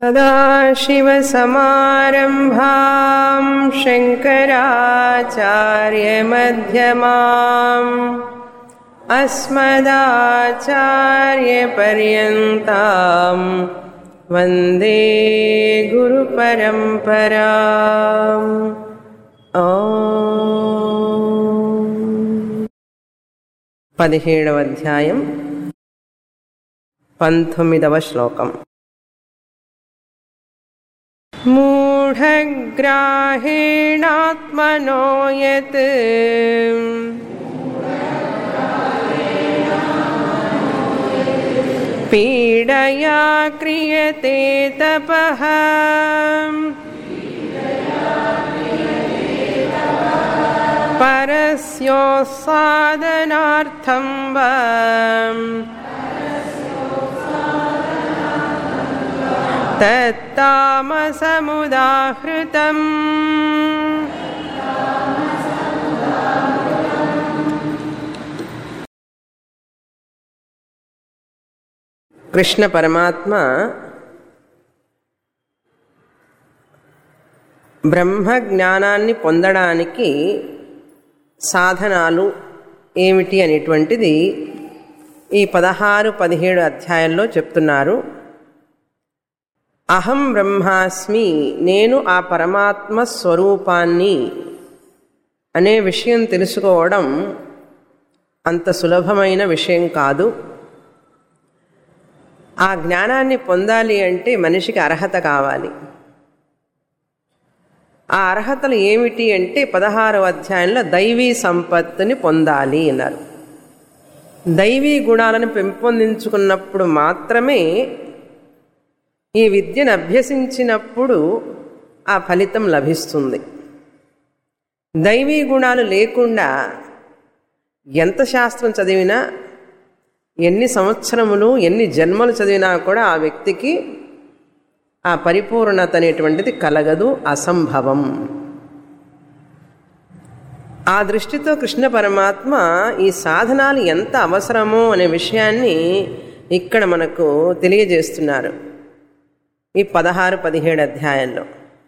सदाशिवसमारम्भां शङ्कराचार्यमध्यमाम् अस्मदाचार्यपर्यन्तां वन्दे गुरुपरम्पराम् పదిహేడవ అధ్యాయం పంతొమ్మిదవ శ్లోకం మూఢగ్రాహేణాత్మనో యత్ పీడయా క్రియతే తపః परस्योत्सादनार्थं वा तत्तामसमुदाहृतम् కృష్ణ పరమాత్మ బ్రహ్మ జ్ఞానాన్ని పొందడానికి సాధనాలు ఏమిటి అనేటువంటిది ఈ పదహారు పదిహేడు అధ్యాయంలో చెప్తున్నారు అహం బ్రహ్మాస్మి నేను ఆ పరమాత్మ స్వరూపాన్ని అనే విషయం తెలుసుకోవడం అంత సులభమైన విషయం కాదు ఆ జ్ఞానాన్ని పొందాలి అంటే మనిషికి అర్హత కావాలి ఆ అర్హతలు ఏమిటి అంటే పదహారవ అధ్యాయంలో దైవీ సంపత్తిని పొందాలి అన్నారు దైవీ గుణాలను పెంపొందించుకున్నప్పుడు మాత్రమే ఈ విద్యను అభ్యసించినప్పుడు ఆ ఫలితం లభిస్తుంది దైవీ గుణాలు లేకుండా ఎంత శాస్త్రం చదివినా ఎన్ని సంవత్సరములు ఎన్ని జన్మలు చదివినా కూడా ఆ వ్యక్తికి ఆ పరిపూర్ణత అనేటువంటిది కలగదు అసంభవం ఆ దృష్టితో కృష్ణ పరమాత్మ ఈ సాధనాలు ఎంత అవసరమో అనే విషయాన్ని ఇక్కడ మనకు తెలియజేస్తున్నారు ఈ పదహారు పదిహేడు అధ్యాయంలో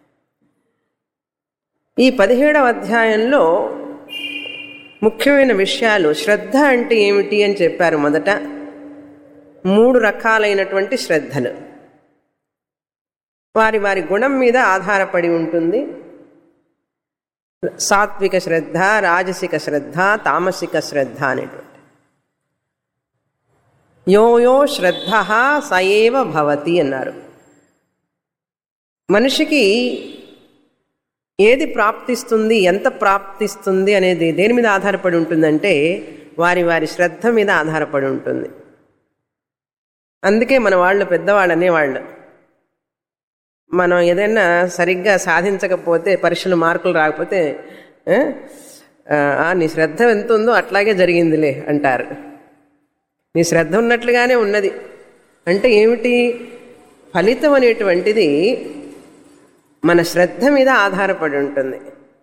ఈ పదిహేడవ అధ్యాయంలో ముఖ్యమైన విషయాలు శ్రద్ధ అంటే ఏమిటి అని చెప్పారు మొదట మూడు రకాలైనటువంటి శ్రద్ధలు వారి వారి గుణం మీద ఆధారపడి ఉంటుంది సాత్విక శ్రద్ధ రాజసిక శ్రద్ధ తామసిక శ్రద్ధ అనేటువంటి యో యో శ్రద్ధ సయేవ భవతి అన్నారు మనిషికి ఏది ప్రాప్తిస్తుంది ఎంత ప్రాప్తిస్తుంది అనేది దేని మీద ఆధారపడి ఉంటుందంటే వారి వారి శ్రద్ధ మీద ఆధారపడి ఉంటుంది అందుకే మన వాళ్ళు పెద్దవాళ్ళు అనేవాళ్ళు మనం ఏదైనా సరిగ్గా సాధించకపోతే పరీక్షలు మార్కులు రాకపోతే నీ శ్రద్ధ ఎంత ఉందో అట్లాగే జరిగిందిలే అంటారు నీ శ్రద్ధ ఉన్నట్లుగానే ఉన్నది అంటే ఏమిటి ఫలితం అనేటువంటిది మన శ్రద్ధ మీద ఆధారపడి ఉంటుంది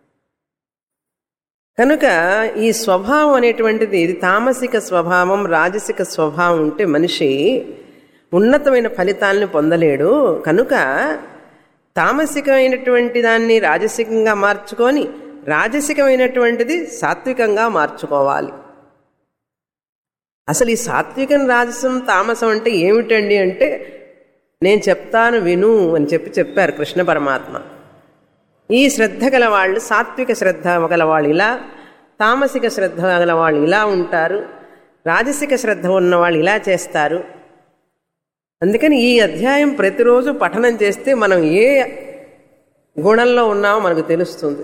కనుక ఈ స్వభావం అనేటువంటిది ఇది తామసిక స్వభావం రాజసిక స్వభావం ఉంటే మనిషి ఉన్నతమైన ఫలితాలను పొందలేడు కనుక తామసికమైనటువంటి దాన్ని రాజసికంగా మార్చుకొని రాజసికమైనటువంటిది సాత్వికంగా మార్చుకోవాలి అసలు ఈ సాత్వికం రాజసం తామసం అంటే ఏమిటండి అంటే నేను చెప్తాను విను అని చెప్పి చెప్పారు కృష్ణ పరమాత్మ ఈ శ్రద్ధ గల వాళ్ళు సాత్విక శ్రద్ధ గల వాళ్ళు ఇలా తామసిక శ్రద్ధ గల వాళ్ళు ఇలా ఉంటారు రాజసిక శ్రద్ధ ఉన్న వాళ్ళు ఇలా చేస్తారు అందుకని ఈ అధ్యాయం ప్రతిరోజు పఠనం చేస్తే మనం ఏ గుణంలో ఉన్నామో మనకు తెలుస్తుంది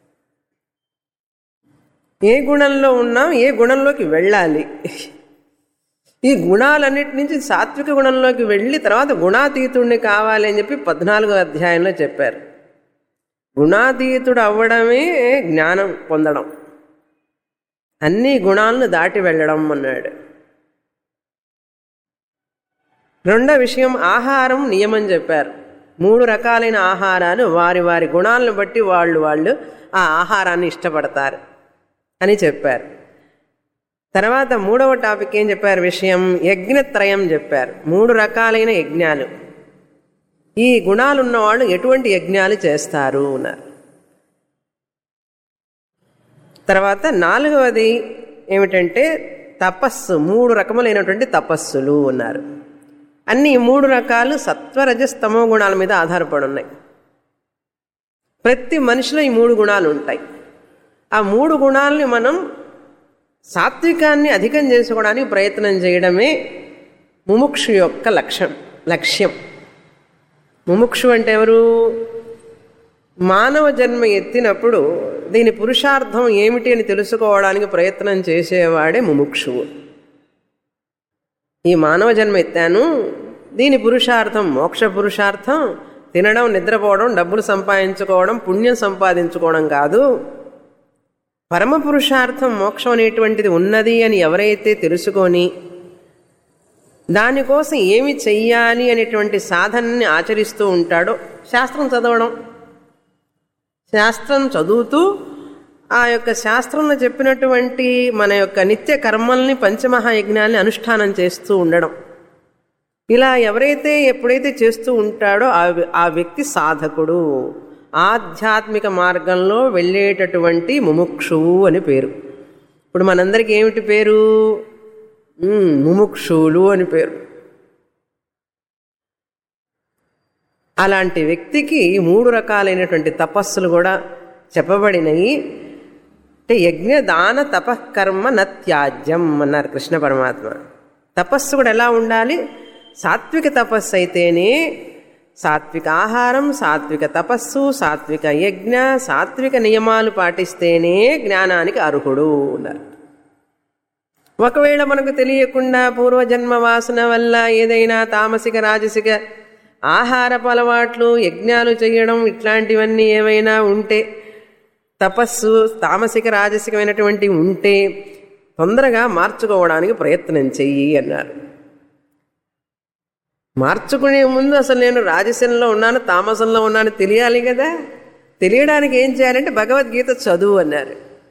ఏ గుణంలో ఉన్నాం ఏ గుణంలోకి వెళ్ళాలి ఈ గుణాలన్నిటి నుంచి సాత్విక గుణంలోకి వెళ్ళి తర్వాత గుణాతీతుడిని కావాలి అని చెప్పి పద్నాలుగో అధ్యాయంలో చెప్పారు గుణాతీతుడు అవ్వడమే జ్ఞానం పొందడం అన్ని గుణాలను దాటి వెళ్ళడం అన్నాడు రెండో విషయం ఆహారం నియమం చెప్పారు మూడు రకాలైన ఆహారాలు వారి వారి గుణాలను బట్టి వాళ్ళు వాళ్ళు ఆ ఆహారాన్ని ఇష్టపడతారు అని చెప్పారు తర్వాత మూడవ టాపిక్ ఏం చెప్పారు విషయం యజ్ఞత్రయం చెప్పారు మూడు రకాలైన యజ్ఞాలు ఈ గుణాలు ఉన్నవాళ్ళు ఎటువంటి యజ్ఞాలు చేస్తారు అన్నారు తర్వాత నాలుగవది ఏమిటంటే తపస్సు మూడు రకములైనటువంటి తపస్సులు ఉన్నారు అన్ని ఈ మూడు రకాలు సత్వరజస్తమో గుణాల మీద ఆధారపడి ఉన్నాయి ప్రతి మనిషిలో ఈ మూడు గుణాలు ఉంటాయి ఆ మూడు గుణాలని మనం సాత్వికాన్ని అధికం చేసుకోవడానికి ప్రయత్నం చేయడమే ముముక్షు యొక్క లక్ష్యం లక్ష్యం ముముక్షు అంటే ఎవరు మానవ జన్మ ఎత్తినప్పుడు దీని పురుషార్థం ఏమిటి అని తెలుసుకోవడానికి ప్రయత్నం చేసేవాడే ముముక్షువు ఈ మానవ జన్మ ఎత్తాను దీని పురుషార్థం మోక్ష పురుషార్థం తినడం నిద్రపోవడం డబ్బులు సంపాదించుకోవడం పుణ్యం సంపాదించుకోవడం కాదు పరమ పురుషార్థం మోక్షం అనేటువంటిది ఉన్నది అని ఎవరైతే తెలుసుకొని దానికోసం ఏమి చెయ్యాలి అనేటువంటి సాధనని ఆచరిస్తూ ఉంటాడో శాస్త్రం చదవడం శాస్త్రం చదువుతూ ఆ యొక్క శాస్త్రంలో చెప్పినటువంటి మన యొక్క నిత్య కర్మల్ని పంచమహాయజ్ఞాల్ని అనుష్ఠానం చేస్తూ ఉండడం ఇలా ఎవరైతే ఎప్పుడైతే చేస్తూ ఉంటాడో ఆ ఆ వ్యక్తి సాధకుడు ఆధ్యాత్మిక మార్గంలో వెళ్ళేటటువంటి ముముక్షువు అని పేరు ఇప్పుడు మనందరికీ ఏమిటి పేరు ఉమ్, ముముక్షువులు అని పేరు అలాంటి వ్యక్తికి ఈ మూడు రకాలైనటువంటి తపస్సులు కూడా చెప్పబడినవి అంటే యజ్ఞ దాన తపకర్మ నత్యాజ్యం అన్నారు కృష్ణ పరమాత్మ తపస్సు కూడా ఎలా ఉండాలి సాత్విక తపస్సు అయితేనే సాత్విక ఆహారం సాత్విక తపస్సు సాత్విక యజ్ఞ సాత్విక నియమాలు పాటిస్తేనే జ్ఞానానికి అర్హుడు అన్నారు ఒకవేళ మనకు తెలియకుండా పూర్వజన్మ వాసన వల్ల ఏదైనా తామసిక రాజసిక ఆహారపు అలవాట్లు యజ్ఞాలు చేయడం ఇట్లాంటివన్నీ ఏమైనా ఉంటే తపస్సు తామసిక రాజసికమైనటువంటి ఉంటే తొందరగా మార్చుకోవడానికి ప్రయత్నం చెయ్యి అన్నారు మార్చుకునే ముందు అసలు నేను రాజసంలో ఉన్నాను తామసంలో ఉన్నాను తెలియాలి కదా తెలియడానికి ఏం చేయాలంటే భగవద్గీత చదువు అన్నారు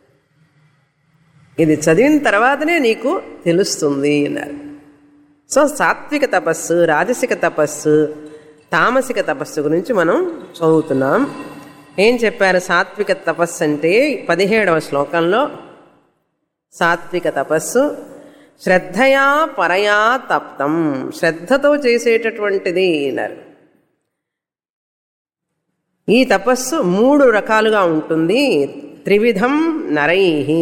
ఇది చదివిన తర్వాతనే నీకు తెలుస్తుంది అన్నారు సో సాత్విక తపస్సు రాజసిక తపస్సు తామసిక తపస్సు గురించి మనం చదువుతున్నాం ఏం చెప్పారు సాత్విక తపస్సు అంటే పదిహేడవ శ్లోకంలో సాత్విక తపస్సు శ్రద్ధయా పరయా తప్తం శ్రద్ధతో చేసేటటువంటిది అన్నారు ఈ తపస్సు మూడు రకాలుగా ఉంటుంది త్రివిధం నరై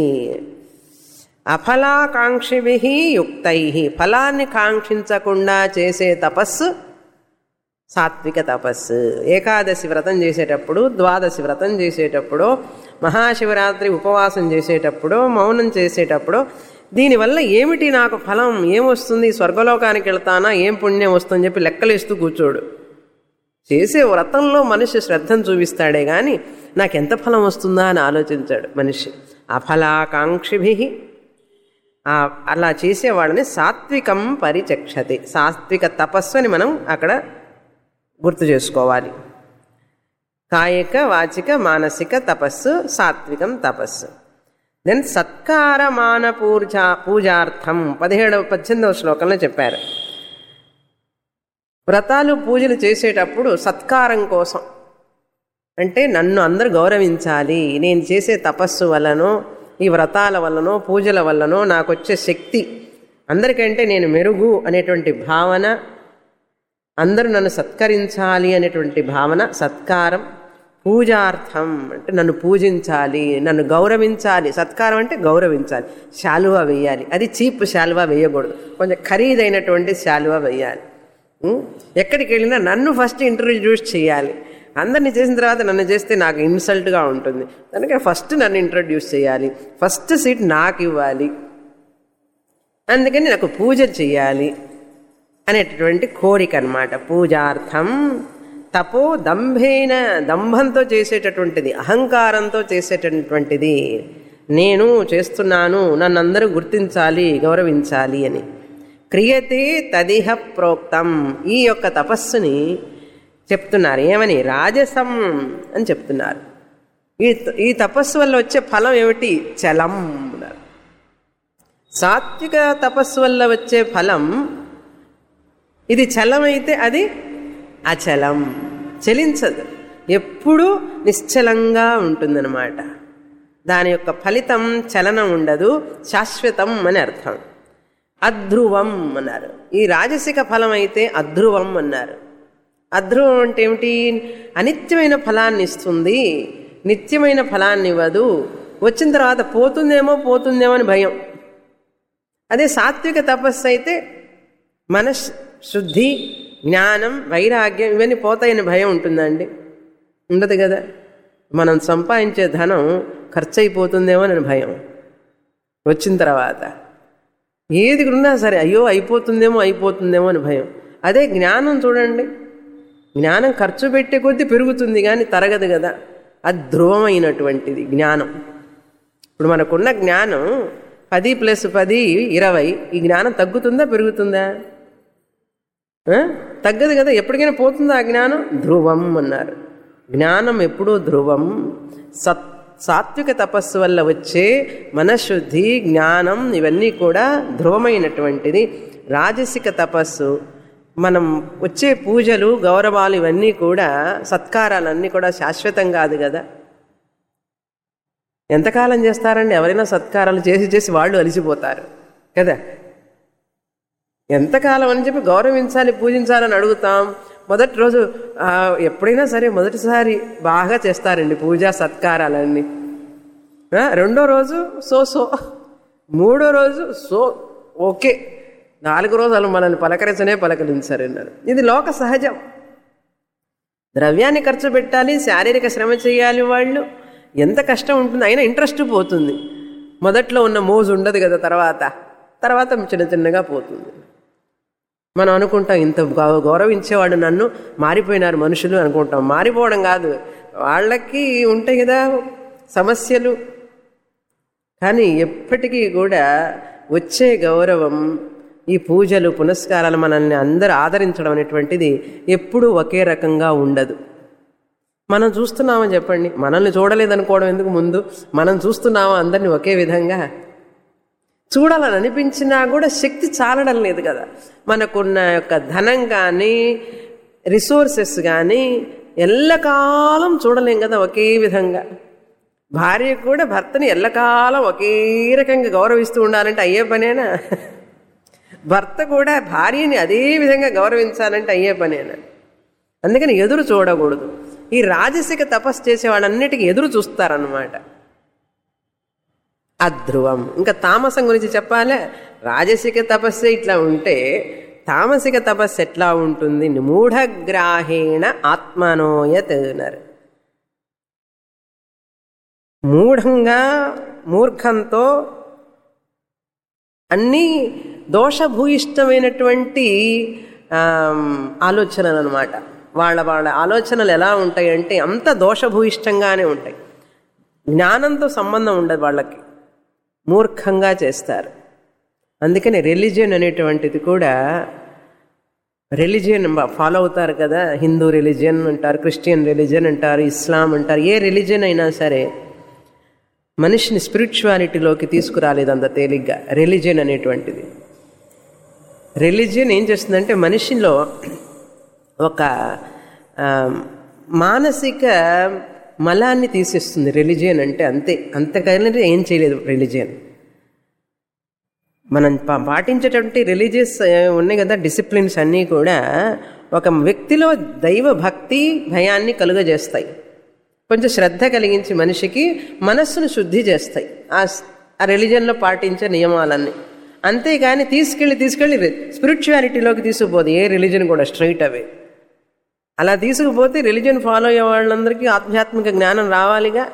అఫలాకాంక్షిభి యుక్తై ఫలాన్ని కాంక్షించకుండా చేసే తపస్సు సాత్విక తపస్సు ఏకాదశి వ్రతం చేసేటప్పుడు ద్వాదశి వ్రతం చేసేటప్పుడు మహాశివరాత్రి ఉపవాసం చేసేటప్పుడు మౌనం చేసేటప్పుడు దీనివల్ల ఏమిటి నాకు ఫలం ఏమొస్తుంది స్వర్గలోకానికి వెళ్తానా ఏం పుణ్యం వస్తుందని చెప్పి లెక్కలేస్తూ కూర్చోడు చేసే వ్రతంలో మనిషి శ్రద్ధను చూపిస్తాడే కానీ నాకెంత ఫలం వస్తుందా అని ఆలోచించాడు మనిషి అఫలాకాంక్షిభి ఆ అలా చేసేవాళ్ళని సాత్వికం పరిచక్షతి సాత్విక తపస్సు అని మనం అక్కడ గుర్తు చేసుకోవాలి కాయిక వాచిక మానసిక తపస్సు సాత్వికం తపస్సు దెన్ సత్కారమాన పూజ పూజార్థం పదిహేడవ పద్దెనిమిదవ శ్లోకంలో చెప్పారు వ్రతాలు పూజలు చేసేటప్పుడు సత్కారం కోసం అంటే నన్ను అందరూ గౌరవించాలి నేను చేసే తపస్సు వల్లనో ఈ వ్రతాల వల్లనో పూజల వల్లనో నాకు వచ్చే శక్తి అందరికంటే నేను మెరుగు అనేటువంటి భావన అందరూ నన్ను సత్కరించాలి అనేటువంటి భావన సత్కారం పూజార్థం అంటే నన్ను పూజించాలి నన్ను గౌరవించాలి సత్కారం అంటే గౌరవించాలి శాలువా వేయాలి అది చీప్ శాలువా వేయకూడదు కొంచెం ఖరీదైనటువంటి శాలువా వేయాలి ఉం? ఎక్కడికి వెళ్ళినా నన్ను ఫస్ట్ ఇంట్రడ్యూస్ చేయాలి అందరిని చేసిన తర్వాత నన్ను చేస్తే నాకు ఇన్సల్ట్గా ఉంటుంది కనుక ఫస్ట్ నన్ను ఇంట్రడ్యూస్ చేయాలి ఫస్ట్ సీట్ నాకు ఇవ్వాలి అందుకని నాకు పూజ చేయాలి అనేటటువంటి కోరిక అనమాట పూజార్థం తపో దంభేన దంభంతో చేసేటటువంటిది అహంకారంతో చేసేటటువంటిది నేను చేస్తున్నాను నన్ను అందరూ గుర్తించాలి గౌరవించాలి అని క్రియతే తదిహ ప్రోక్తం ఈ యొక్క తపస్సుని చెప్తున్నారు ఏమని రాజసం అని చెప్తున్నారు ఈ ఈ తపస్సు వల్ల వచ్చే ఫలం ఏమిటి చలం అన్నారు సాత్విక తపస్సు వల్ల వచ్చే ఫలం ఇది చలమైతే అది అచలం చలించదు ఎప్పుడూ నిశ్చలంగా ఉంటుందన్నమాట దాని యొక్క ఫలితం చలనం ఉండదు శాశ్వతం అని అర్థం అధ్రువం అన్నారు ఈ రాజసిక ఫలం అయితే అధ్రువం అన్నారు అధ్రువం అంటే ఏమిటి అనిత్యమైన ఫలాన్ని ఇస్తుంది నిత్యమైన ఫలాన్ని ఇవ్వదు వచ్చిన తర్వాత పోతుందేమో పోతుందేమో అని భయం అదే సాత్విక తపస్సు అయితే మనస్ శుద్ధి జ్ఞానం వైరాగ్యం ఇవన్నీ పోతాయని భయం ఉంటుందండి ఉండదు కదా మనం సంపాదించే ధనం ఖర్చు అయిపోతుందేమో అని భయం వచ్చిన తర్వాత ఏది ఉన్నా సరే అయ్యో అయిపోతుందేమో అయిపోతుందేమో అని భయం అదే జ్ఞానం చూడండి జ్ఞానం ఖర్చు పెట్టే కొద్దీ పెరుగుతుంది కానీ తరగదు కదా అది ధ్రువమైనటువంటిది జ్ఞానం ఇప్పుడు మనకున్న జ్ఞానం పది ప్లస్ పది ఇరవై ఈ జ్ఞానం తగ్గుతుందా పెరుగుతుందా ఆ? తగ్గదు కదా ఎప్పటికైనా పోతుందా ఆ జ్ఞానం ధ్రువం అన్నారు జ్ఞానం ఎప్పుడూ ధ్రువం సత్ సాత్విక తపస్సు వల్ల వచ్చే మనశుద్ధి జ్ఞానం ఇవన్నీ కూడా ధ్రువమైనటువంటిది రాజసిక తపస్సు మనం వచ్చే పూజలు గౌరవాలు ఇవన్నీ కూడా సత్కారాలన్నీ కూడా శాశ్వతం కాదు కదా ఎంతకాలం చేస్తారండి ఎవరైనా సత్కారాలు చేసి చేసి వాళ్ళు అలిసిపోతారు కదా ఎంతకాలం అని చెప్పి గౌరవించాలి పూజించాలని అడుగుతాం మొదటి రోజు ఆ, ఎప్పుడైనా సరే మొదటిసారి బాగా చేస్తారండి పూజా సత్కారాలన్నీ ఆ, రెండో రోజు సో సో మూడో రోజు సో ఓకే నాలుగు రోజులు మనల్ని పలకరించనే పలకరించారు అన్నారు ఇది లోక సహజం ద్రవ్యాన్ని ఖర్చు పెట్టాలి శారీరక శ్రమ చేయాలి వాళ్ళు ఎంత కష్టం ఉంటుంది అయినా ఇంట్రెస్ట్ పోతుంది మొదట్లో ఉన్న మోజు ఉండదు కదా తర్వాత తర్వాత చిన్న చిన్నగా పోతుంది మనం అనుకుంటాం ఇంత గౌ- గౌరవించేవాడు నన్ను మారిపోయినారు మనుషులు అనుకుంటాం మారిపోవడం కాదు వాళ్ళకి ఉంటాయి కదా సమస్యలు కానీ ఎప్పటికీ కూడా వచ్చే గౌరవం ఈ పూజలు పునస్కారాలు మనల్ని అందరూ ఆదరించడం అనేటువంటిది ఎప్పుడూ ఒకే రకంగా ఉండదు మనం చూస్తున్నామని చెప్పండి మనల్ని చూడలేదనుకోవడం ఎందుకు ముందు మనం చూస్తున్నామా అందరినీ ఒకే విధంగా చూడాలని అనిపించినా కూడా శక్తి చాలడం లేదు కదా మనకున్న యొక్క ధనం కానీ రిసోర్సెస్ కానీ ఎల్లకాలం చూడలేం కదా ఒకే విధంగా భార్య కూడా భర్తని ఎల్లకాలం ఒకే రకంగా గౌరవిస్తూ ఉండాలంటే అయ్యే పనేనా భర్త కూడా భార్యని అదే విధంగా గౌరవించాలంటే అయ్యే పనేనా అందుకని ఎదురు చూడకూడదు ఈ రాజసిక తపస్సు చేసే వాళ్ళన్నిటికీ ఎదురు చూస్తారన్నమాట అధ్రువం ఇంకా తామసం గురించి చెప్పాలే రాజసిక తపస్సు ఇట్లా ఉంటే తామసిక తపస్సు ఎట్లా ఉంటుంది మూఢగ్రాహేణ ఆత్మనోయత్ అన్నారు మూఢంగా మూర్ఖంతో అన్నీ దోషభూయిష్టమైనటువంటి ఆమ్, ఆలోచనలు అనమాట వాళ్ళ వాళ్ళ ఆలోచనలు ఎలా ఉంటాయంటే అంత దోషభూయిష్టంగానే ఉంటాయి జ్ఞానంతో సంబంధం ఉండదు వాళ్ళకి మూర్ఖంగా చేస్తారు అందుకని రిలీజియన్ అనేటువంటిది కూడా రిలీజియన్ ఫాలో అవుతారు కదా హిందూ రిలీజియన్ అంటారు క్రిస్టియన్ రిలీజియన్ అంటారు ఇస్లాం అంటారు ఏ రిలీజియన్ అయినా సరే మనిషిని స్పిరిచువాలిటీలోకి తీసుకురాలేదు అంత తేలిగ్గా రిలీజియన్ అనేటువంటిది రిలీజియన్ ఏం చేస్తుందంటే మనిషిలో ఒక ఆ, మానసిక మలాన్ని తీసేస్తుంది రిలీజియన్ అంటే అంతే అంతకైనా ఏం చేయలేదు రిలీజియన్ మనం పా- పాటించేటువంటి రిలీజియస్ ఉన్నాయి కదా డిసిప్లిన్స్ అన్నీ కూడా ఒక వ్యక్తిలో దైవ భక్తి భయాన్ని కలుగజేస్తాయి కొంచెం శ్రద్ధ కలిగించి మనిషికి మనస్సును శుద్ధి చేస్తాయి ఆ స్- ఆ రిలీజన్లో పాటించే నియమాలన్నీ అంతేగాని తీసుకెళ్ళి తీసుకెళ్ళి స్పిరిచువాలిటీలోకి తీసుకుపోదు ఏ రిలీజన్ కూడా స్ట్రైట్ అవే అలా తీసుకుపోతే రిలీజన్ ఫాలో అయ్యే వాళ్ళందరికీ ఆధ్యాత్మిక జ్ఞానం రావాలిగా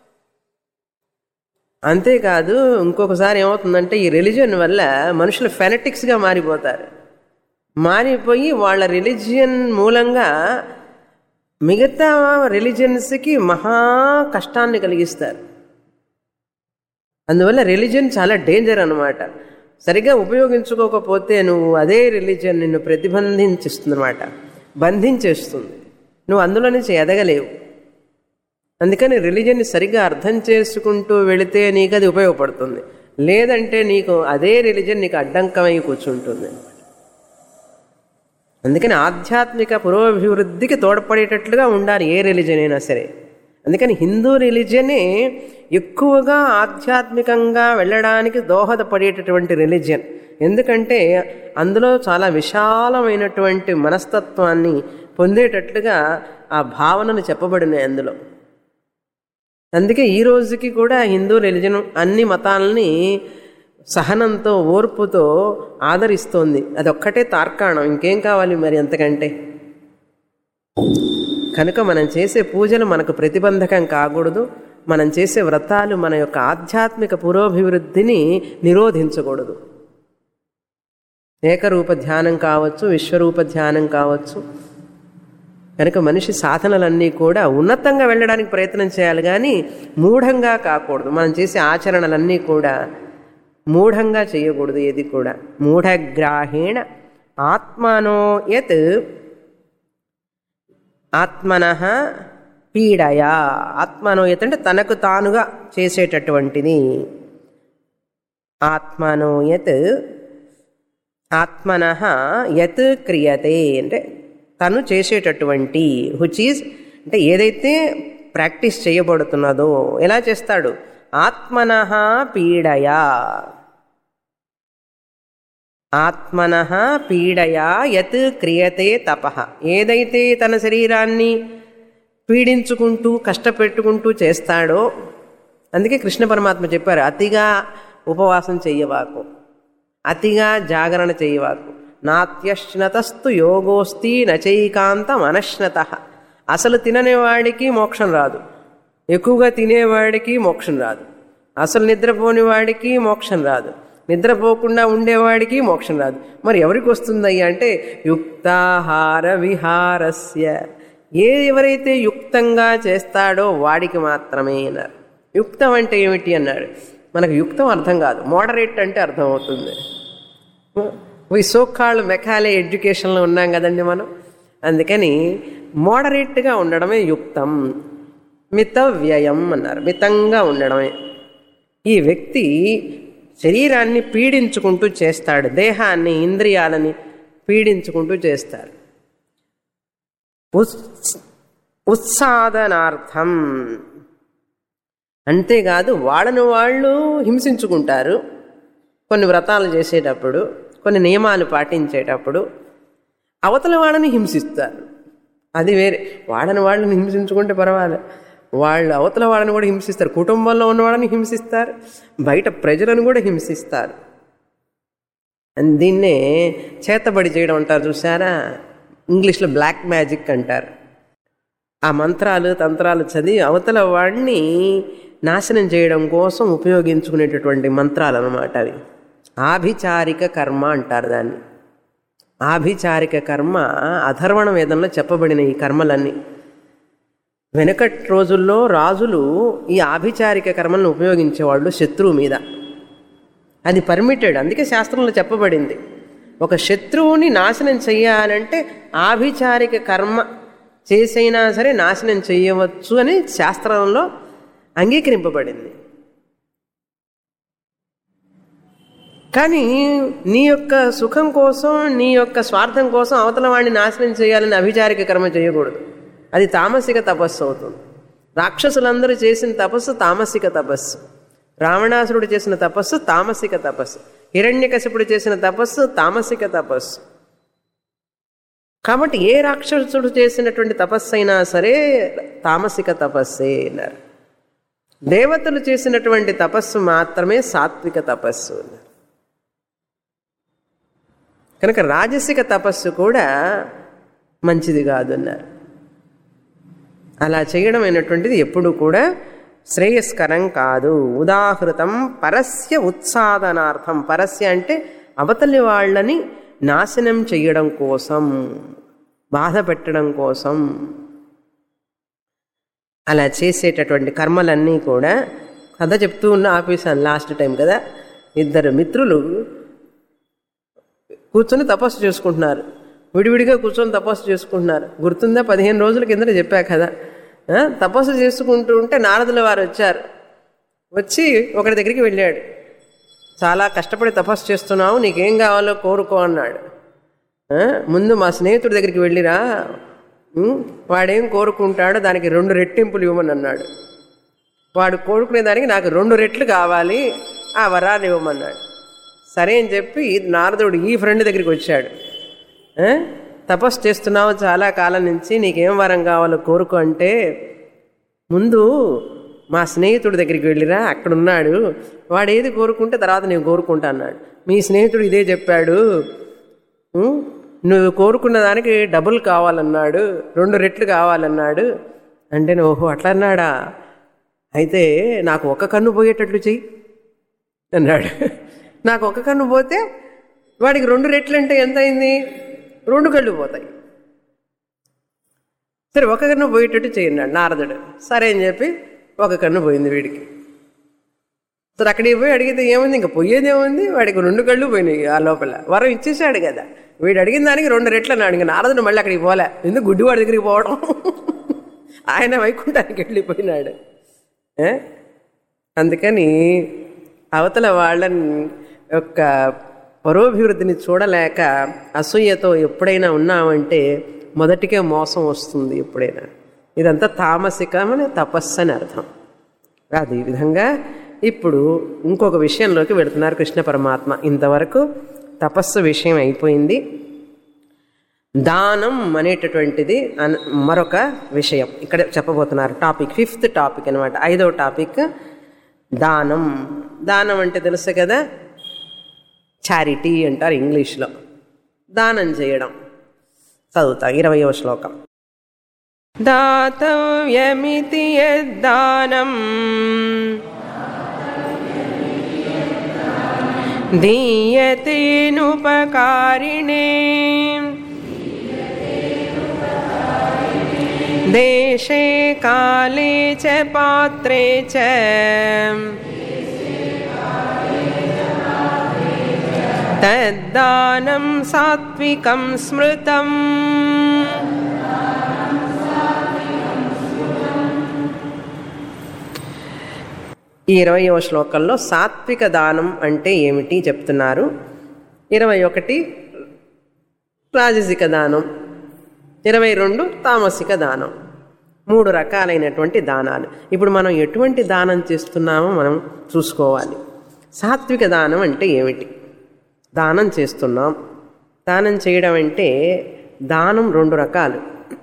అంతేకాదు ఇంకొకసారి ఏమవుతుందంటే ఈ రిలీజియన్ వల్ల మనుషులు ఫెనటిక్స్గా మారిపోతారు మారిపోయి వాళ్ళ రిలీజియన్ మూలంగా మిగతా రిలీజియన్స్కి మహా కష్టాన్ని కలిగిస్తారు అందువల్ల రిలీజియన్ చాలా డేంజర్ అనమాట సరిగా ఉపయోగించుకోకపోతే నువ్వు అదే రిలీజియన్ నిన్ను ప్రతిబంధించిస్తుందన్నమాట బంధించేస్తుంది నువ్వు అందులో నుంచి ఎదగలేవు అందుకని రిలీజియన్ని సరిగ్గా అర్థం చేసుకుంటూ వెళితే నీకు అది ఉపయోగపడుతుంది లేదంటే నీకు అదే రిలీజియన్ నీకు అడ్డంకమై కూర్చుంటుంది అందుకని ఆధ్యాత్మిక పురోభివృద్ధికి తోడ్పడేటట్లుగా ఉండాలి ఏ రిలీజన్ అయినా సరే అందుకని హిందూ రిలీజనే ఎక్కువగా ఆధ్యాత్మికంగా వెళ్ళడానికి దోహదపడేటటువంటి రిలీజియన్ ఎందుకంటే అందులో చాలా విశాలమైనటువంటి మనస్తత్వాన్ని పొందేటట్లుగా ఆ భావనలు చెప్పబడినాయి అందులో అందుకే ఈ రోజుకి కూడా హిందూ రిలీజన్ అన్ని మతాలని సహనంతో ఓర్పుతో ఆదరిస్తోంది అదొక్కటే తార్కాణం ఇంకేం కావాలి మరి అంతకంటే కనుక మనం చేసే పూజలు మనకు ప్రతిబంధకం కాకూడదు మనం చేసే వ్రతాలు మన యొక్క ఆధ్యాత్మిక పురోభివృద్ధిని నిరోధించకూడదు ఏకరూప ధ్యానం కావచ్చు విశ్వరూప ధ్యానం కావచ్చు కనుక మనిషి సాధనలన్నీ కూడా ఉన్నతంగా వెళ్ళడానికి ప్రయత్నం చేయాలి కానీ మూఢంగా కాకూడదు మనం చేసే ఆచరణలన్నీ కూడా మూఢంగా చేయకూడదు ఏది కూడా మూఢగ్రాహేణ ఆత్మనో యత్ ఆత్మన పీడయా ఆత్మనో యత్ అంటే తనకు తానుగా చేసేటటువంటిది ఆత్మనో యత్ ఆత్మన యత్ క్రియతే అంటే తను చేసేటటువంటి హుచ్ ఈజ్ అంటే ఏదైతే ప్రాక్టీస్ చేయబడుతున్నదో ఎలా చేస్తాడు ఆత్మన పీడయా ఆత్మన పీడయా యత్ క్రియతే తప ఏదైతే తన శరీరాన్ని పీడించుకుంటూ కష్టపెట్టుకుంటూ చేస్తాడో అందుకే కృష్ణ పరమాత్మ చెప్పారు అతిగా ఉపవాసం చెయ్యవాకు అతిగా జాగరణ చేయవాకు నాత్యశ్నతస్తు యోగోస్తి నచైకాంత మనశ్నత అసలు తిననివాడికి మోక్షం రాదు ఎక్కువగా తినేవాడికి మోక్షం రాదు అసలు నిద్రపోని వాడికి మోక్షం రాదు నిద్రపోకుండా ఉండేవాడికి మోక్షం రాదు మరి ఎవరికి వస్తుందయ్యా అంటే యుక్తాహార విహారస్య ఏ ఎవరైతే యుక్తంగా చేస్తాడో వాడికి మాత్రమే అన్నారు యుక్తం అంటే ఏమిటి అన్నాడు మనకు యుక్తం అర్థం కాదు మోడరేట్ అంటే అర్థం అవుతుంది ఈ సోకాళ్ళు మెకాలే ఎడ్యుకేషన్లో ఉన్నాం కదండి మనం అందుకని మోడరేట్గా ఉండడమే యుక్తం మిత వ్యయం అన్నారు మితంగా ఉండడమే ఈ వ్యక్తి శరీరాన్ని పీడించుకుంటూ చేస్తాడు దేహాన్ని ఇంద్రియాలని పీడించుకుంటూ చేస్తాడు ఉత్స్ ఉత్సాదనార్థం అంతేకాదు వాళ్ళను వాళ్ళు హింసించుకుంటారు కొన్ని వ్రతాలు చేసేటప్పుడు కొన్ని నియమాలు పాటించేటప్పుడు అవతల వాళ్ళని హింసిస్తారు అది వేరే వాళ్ళని వాళ్ళని హింసించుకుంటే పర్వాలేదు వాళ్ళు అవతల వాళ్ళని కూడా హింసిస్తారు కుటుంబంలో ఉన్న వాళ్ళని హింసిస్తారు బయట ప్రజలను కూడా హింసిస్తారు దీన్నే చేతబడి చేయడం అంటారు చూసారా ఇంగ్లీష్లో బ్లాక్ మ్యాజిక్ అంటారు ఆ మంత్రాలు తంత్రాలు చదివి అవతల వాడిని నాశనం చేయడం కోసం ఉపయోగించుకునేటటువంటి మంత్రాలు అనమాట అవి ఆభిచారిక కర్మ అంటారు దాన్ని ఆభిచారిక కర్మ అధర్వణ వేదంలో చెప్పబడిన ఈ కర్మలన్నీ వెనకటి రోజుల్లో రాజులు ఈ ఆభిచారిక కర్మలను ఉపయోగించేవాళ్ళు శత్రువు మీద అది పర్మిటెడ్ అందుకే శాస్త్రంలో చెప్పబడింది ఒక శత్రువుని నాశనం చెయ్యాలంటే ఆభిచారిక కర్మ చేసైనా సరే నాశనం చేయవచ్చు అని శాస్త్రంలో అంగీకరింపబడింది కానీ నీ యొక్క సుఖం కోసం నీ యొక్క స్వార్థం కోసం అవతల వాడిని నాశనం చేయాలని అభిచారిక కర్మ చేయకూడదు అది తామసిక తపస్సు అవుతుంది రాక్షసులందరూ చేసిన తపస్సు తామసిక తపస్సు రావణాసురుడు చేసిన తపస్సు తామసిక తపస్సు హిరణ్యకశిపుడు చేసిన తపస్సు తామసిక తపస్సు కాబట్టి ఏ రాక్షసుడు చేసినటువంటి తపస్సు అయినా సరే తామసిక తపస్సే అన్నారు దేవతలు చేసినటువంటి తపస్సు మాత్రమే సాత్విక తపస్సు అన్నారు కనుక రాజసిక తపస్సు కూడా మంచిది కాదు అన్నారు అలా చేయడం అయినటువంటిది ఎప్పుడు కూడా శ్రేయస్కరం కాదు ఉదాహృతం పరస్య ఉత్సాదనార్థం పరస్య అంటే అవతలి వాళ్ళని నాశనం చేయడం కోసం బాధ పెట్టడం కోసం అలా చేసేటటువంటి కర్మలన్నీ కూడా కథ చెప్తూ ఉన్న ఆపేసాను లాస్ట్ టైం కదా ఇద్దరు మిత్రులు కూర్చొని తపస్సు చేసుకుంటున్నారు విడివిడిగా కూర్చొని తపస్సు చేసుకుంటున్నారు గుర్తుందా పదిహేను రోజుల కిందట చెప్పా కదా ఆ, తపస్సు చేసుకుంటూ ఉంటే నారదుల వారు వచ్చారు వచ్చి ఒకరి దగ్గరికి వెళ్ళాడు చాలా కష్టపడి తపస్సు చేస్తున్నావు నీకేం కావాలో కోరుకో అన్నాడు ఆ, ముందు మా స్నేహితుడి దగ్గరికి వెళ్ళిరా ఉమ్, వాడేం కోరుకుంటాడో దానికి రెండు రెట్టింపులు ఇవ్వమని అన్నాడు వాడు కోరుకునే దానికి నాకు రెండు రెట్లు కావాలి ఆ వరాన్ని ఇవ్వమన్నాడు సరే అని చెప్పి ఈ నారదుడు ఈ ఫ్రెండ్ దగ్గరికి వచ్చాడు ఆ? తపస్సు చేస్తున్నావు చాలా కాలం నుంచి నీకేం వరం కావాలో కోరుకో అంటే ముందు మా స్నేహితుడి దగ్గరికి వెళ్ళిరా అక్కడ ఉన్నాడు వాడు ఏది కోరుకుంటే తర్వాత నేను కోరుకుంటా అన్నాడు మీ స్నేహితుడు ఇదే చెప్పాడు ఉం? నువ్వు కోరుకున్న దానికి డబుల్ కావాలన్నాడు రెండు రెట్లు కావాలన్నాడు అంటే నేను, ఓహో అట్లా అన్నాడా అయితే నాకు ఒక కన్ను పోయేటట్లు చెయ్యి అన్నాడు నాకు ఒక కన్ను పోతే వాడికి రెండు రెట్లు అంటే ఎంత అయింది రెండు కళ్ళు పోతాయి సరే ఒక కన్ను పోయేటట్టు చేయన్నాడు నారదుడు సరే అని చెప్పి ఒక కన్ను పోయింది వీడికి సరే అక్కడికి పోయి అడిగితే ఏముంది ఇంకా పోయేది ఏముంది వాడికి రెండు కళ్ళు పోయినాయి ఆ లోపల వరం ఇచ్చేసాడు కదా వీడు అడిగిన దానికి రెండు రెట్లు అన్నాడు ఇంకా నారదుడు మళ్ళీ అక్కడికి పోలే ఎందుకు గుడ్డివాడి దగ్గరికి పోవడం ఆయన వైకుంఠానికి వెళ్ళిపోయినాడు ఏ? అందుకని అవతల వాళ్ళని యొక్క పరోభివృద్ధిని చూడలేక అసూయతో ఎప్పుడైనా ఉన్నామంటే మొదటికే మోసం వస్తుంది ఎప్పుడైనా ఇదంతా తామసికమని తపస్సు అని అర్థం అది ఈ విధంగా ఇప్పుడు ఇంకొక విషయంలోకి వెళుతున్నారు కృష్ణ పరమాత్మ ఇంతవరకు తపస్సు విషయం అయిపోయింది దానం అనేటటువంటిది అన్- మరొక విషయం ఇక్కడ చెప్పబోతున్నారు టాపిక్ ఫిఫ్త్ టాపిక్ అనమాట ఐదవ టాపిక్ దానం దానం అంటే తెలుసు కదా చారిటీ అంటారు ఇంగ్లీష్లో దానం చేయడం చదువుతా ఇరవయవ శ్లోకం దాతవ్యమితి యద్దానం దీయతేనుపకారిణే దేశే కాలే చ పాత్రే చ తద్దానం సాత్వికం స్మృతం ఈ ఇరవయవ శ్లోకంలో సాత్విక దానం అంటే ఏమిటి చెప్తున్నారు ఇరవై ఒకటి రాజసిక దానం ఇరవై రెండు తామసిక దానం మూడు రకాలైనటువంటి దానాలు ఇప్పుడు మనం ఎటువంటి దానం చేస్తున్నామో మనం చూసుకోవాలి సాత్విక దానం అంటే ఏమిటి దానం చేస్తున్నాం దానం చేయడం అంటే దానం రెండు రకాలు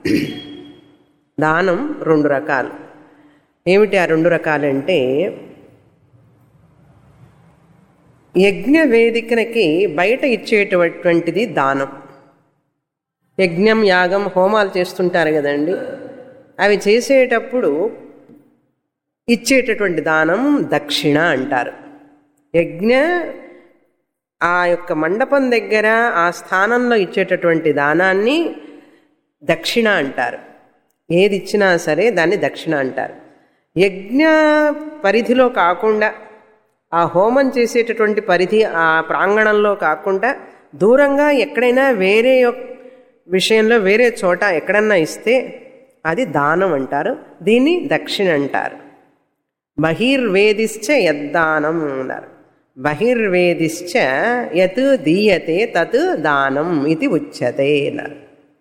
దానం రెండు రకాలు ఏమిటి ఆ రెండు రకాలంటే యజ్ఞ వేదికనకి బయట ఇచ్చేటటువంటిది దానం యజ్ఞం యాగం హోమాలు చేస్తుంటారు కదండి అవి చేసేటప్పుడు ఇచ్చేటటువంటి దానం దక్షిణ అంటారు యజ్ఞ ఆ యొక్క మండపం దగ్గర ఆ స్థానంలో ఇచ్చేటటువంటి దానాన్ని దక్షిణ అంటారు ఏది ఇచ్చినా సరే దాన్ని దక్షిణ అంటారు యజ్ఞ పరిధిలో కాకుండా ఆ హోమం చేసేటటువంటి పరిధి ఆ ప్రాంగణంలో కాకుండా దూరంగా ఎక్కడైనా వేరే యొక్- విషయంలో వేరే చోట ఎక్కడన్నా ఇస్తే అది దానం అంటారు దీన్ని దక్షిణ అంటారు బహిర్వేదిశ్చ యద్దానం అన్నారు బహిర్వేదిశ్చ యత్ దీయతే తత్ దానం ఇది ఉచ్యతే అన్నారు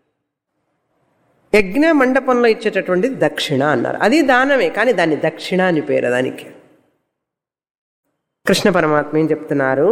యజ్ఞ మండపంలో ఇచ్చేటటువంటిది దక్షిణ అన్నారు అది దానమే కానీ దాన్ని దక్షిణ అని పేరు దానికి కృష్ణ పరమాత్మ ఏం చెప్తున్నారు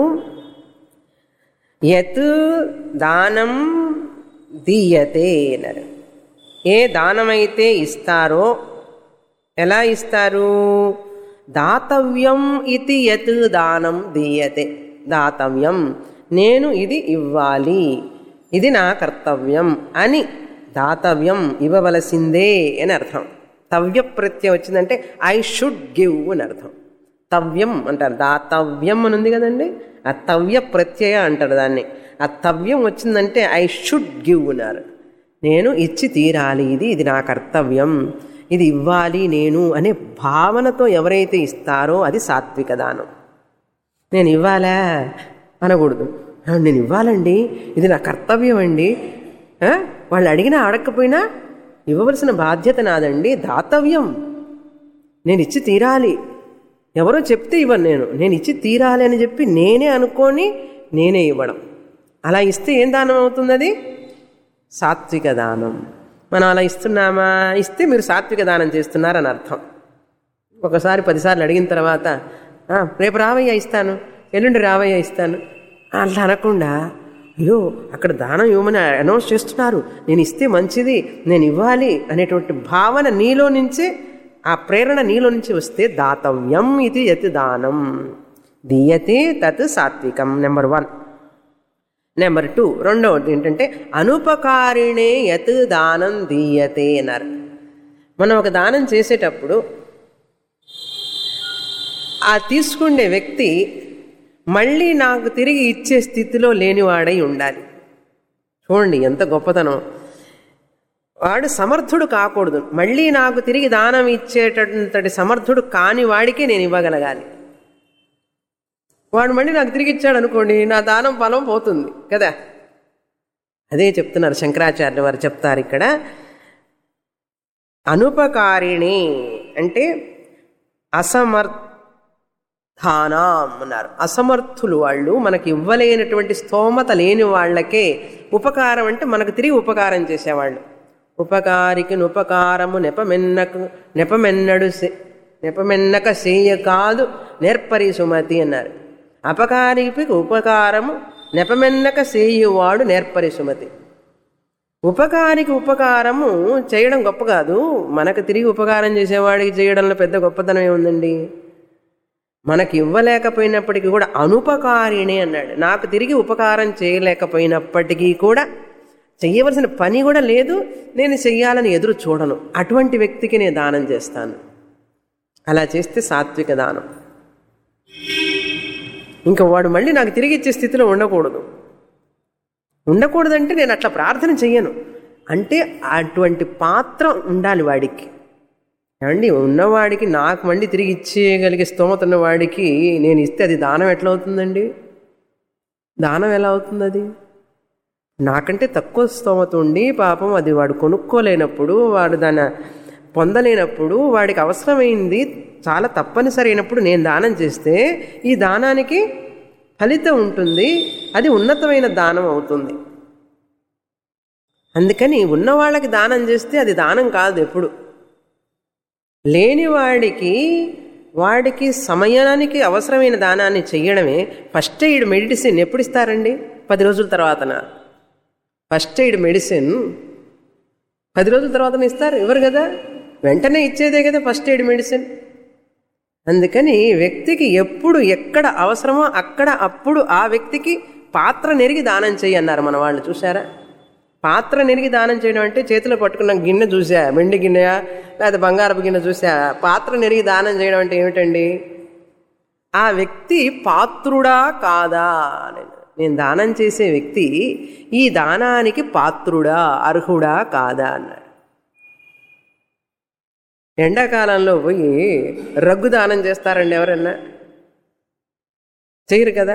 యత్ దానం దీయతే అన్నారు ఏ దానమైతే ఇస్తారో ఎలా ఇస్తారు దాతవ్యం ఇది యత్ దానం దీయతే దాతవ్యం నేను ఇది ఇవ్వాలి ఇది నా కర్తవ్యం అని దాతవ్యం ఇవ్వవలసిందే అని అర్థం తవ్య ప్రత్యయం వచ్చిందంటే ఐ షుడ్ గివ్ అని అర్థం తవ్యం అంటారు దాతవ్యం అని ఉంది కదండి ఆ తవ్య ప్రత్యయ అంటారు దాన్ని ఆ తవ్యం వచ్చిందంటే ఐ షుడ్ గివ్ అన్నారు నేను ఇచ్చి తీరాలి ఇది ఇది నా కర్తవ్యం ఇది ఇవ్వాలి నేను అనే భావనతో ఎవరైతే ఇస్తారో అది సాత్విక దానం నేను ఇవ్వాలా అనకూడదు "ఆ, నేను ఇవ్వాలండి ఇది నా కర్తవ్యం అండి ఆ, వాళ్ళు అడిగినా అడగకపోయినా ఇవ్వవలసిన బాధ్యత నాదండి దాతవ్యం నేను ఇచ్చి తీరాలి ఎవరో చెప్తే ఇవ్వను నేను నేను ఇచ్చి తీరాలి అని చెప్పి నేనే అనుకొని నేనే ఇవ్వడం అలా ఇస్తే ఏం దానం అవుతుంది అది సాత్విక దానం మనం అలా ఇస్తున్నామా ఇస్తే మీరు సాత్విక దానం చేస్తున్నారని అర్థం ఒకసారి పదిసార్లు అడిగిన తర్వాత "ఆ, రేపు రావయ్య ఇస్తాను ఎల్లుండి రావయ్య ఇస్తాను అట్లా అనకుండా అయ్యో అక్కడ దానం ఇవ్వమని అనౌన్స్ చేస్తున్నారు నేను ఇస్తే మంచిది నేను ఇవ్వాలి అనేటువంటి భావన నీలో నుంచే ఆ ప్రేరణ నీలో నుంచి వస్తే దాతవ్యం ఇది యతి దానం దీయతే తత్ సాత్వికం నెంబర్ వన్ నెంబర్ టూ రెండవది ఏంటంటే అనుపకారిణే యత్ దానం దీయతే అన్నారు మనం ఒక దానం చేసేటప్పుడు ఆ తీసుకునే వ్యక్తి మళ్ళీ నాకు తిరిగి ఇచ్చే స్థితిలో లేనివాడై ఉండాలి చూడండి ఎంత గొప్పతనం వాడు సమర్థుడు కాకూడదు మళ్ళీ నాకు తిరిగి దానం ఇచ్చేటంతటి సమర్థుడు కాని వాడికే నేను ఇవ్వగలగాలి వాడు మళ్ళీ నాకు తిరిగి ఇచ్చాడు అనుకోండి నా దానం ఫలం పోతుంది కదా అదే చెప్తున్నారు శంకరాచార్య వారు చెప్తారు ఇక్కడ అనుపకారిణి అంటే అసమర్థానం అన్నారు అసమర్థులు వాళ్ళు మనకి ఇవ్వలేనటువంటి స్తోమత లేని వాళ్ళకే ఉపకారం అంటే మనకు తిరిగి ఉపకారం చేసేవాళ్ళు ఉపకారికి ఉపకారము నెపమెన్నకు నెపమెన్నడు సే- నెపమెన్నక సేయ కాదు నేర్పరి సుమతి అన్నారు అపకారికి ఉపకారము నెపమెన్నక సేయువాడు నేర్పరి సుమతి ఉపకారికి ఉపకారము చేయడం గొప్ప కాదు మనకు తిరిగి ఉపకారం చేసేవాడికి చేయడంలో పెద్ద గొప్పతనం ఏముందండి మనకి ఇవ్వలేకపోయినప్పటికీ కూడా అనుపకారిణి అన్నాడు నాకు తిరిగి ఉపకారం చేయలేకపోయినప్పటికీ కూడా చెయ్యవలసిన పని కూడా లేదు నేను చెయ్యాలని ఎదురు చూడను అటువంటి వ్యక్తికి నేను దానం చేస్తాను అలా చేస్తే సాత్విక దానం ఇంకా వాడు మళ్ళీ నాకు తిరిగి ఇచ్చే స్థితిలో ఉండకూడదు ఉండకూడదంటే నేను అట్లా ప్రార్థన చెయ్యను అంటే అటువంటి పాత్ర ఉండాలి వాడికి ఏమండి ఉన్నవాడికి నాకు మళ్ళీ తిరిగి ఇచ్చేయగలిగే స్తోమత ఉన్న వాడికి నేను ఇస్తే అది దానం ఎట్లా అవుతుందండి దానం ఎలా అవుతుంది అది నాకంటే తక్కువ స్తోమత ఉండి పాపం అది వాడు కొనుక్కోలేనప్పుడు వాడు దాన్ని పొందలేనప్పుడు వాడికి అవసరమైంది చాలా తప్పనిసరి అయినప్పుడు నేను దానం చేస్తే ఈ దానానికి ఫలితం ఉంటుంది అది ఉన్నతమైన దానం అవుతుంది అందుకని ఉన్నవాళ్ళకి దానం చేస్తే అది దానం కాదు ఎప్పుడు లేనివాడికి వాడికి సమయానికి అవసరమైన దానాన్ని చెయ్యడమే ఫస్ట్ ఎయిడ్ మెడిసిన్ ఎప్పుడు ఇస్తారండి పది రోజుల తర్వాతన ఫస్ట్ ఎయిడ్ మెడిసిన్ పది రోజుల తర్వాత ఇస్తారు ఎవరు కదా వెంటనే ఇచ్చేదే కదా ఫస్ట్ ఎయిడ్ మెడిసిన్ అందుకని వ్యక్తికి ఎప్పుడు ఎక్కడ అవసరమో అక్కడ అప్పుడు ఆ వ్యక్తికి పాత్ర నెరిగి దానం చెయ్యి అన్నారు మన వాళ్ళు చూసారా పాత్ర నెరిగి దానం చేయడం అంటే చేతిలో పట్టుకున్న గిన్నె చూసా వెండి గిన్నె లేదా బంగారపు గిన్నె చూసా పాత్ర నెరిగి దానం చేయడం అంటే ఏమిటండి ఆ వ్యక్తి పాత్రుడా కాదా అని నేను దానం చేసే వ్యక్తి ఈ దానానికి పాత్రుడా అర్హుడా కాదా అన్నాడు ఎండాకాలంలో పోయి రగ్గు దానం చేస్తారండి ఎవరన్నా చేయరు కదా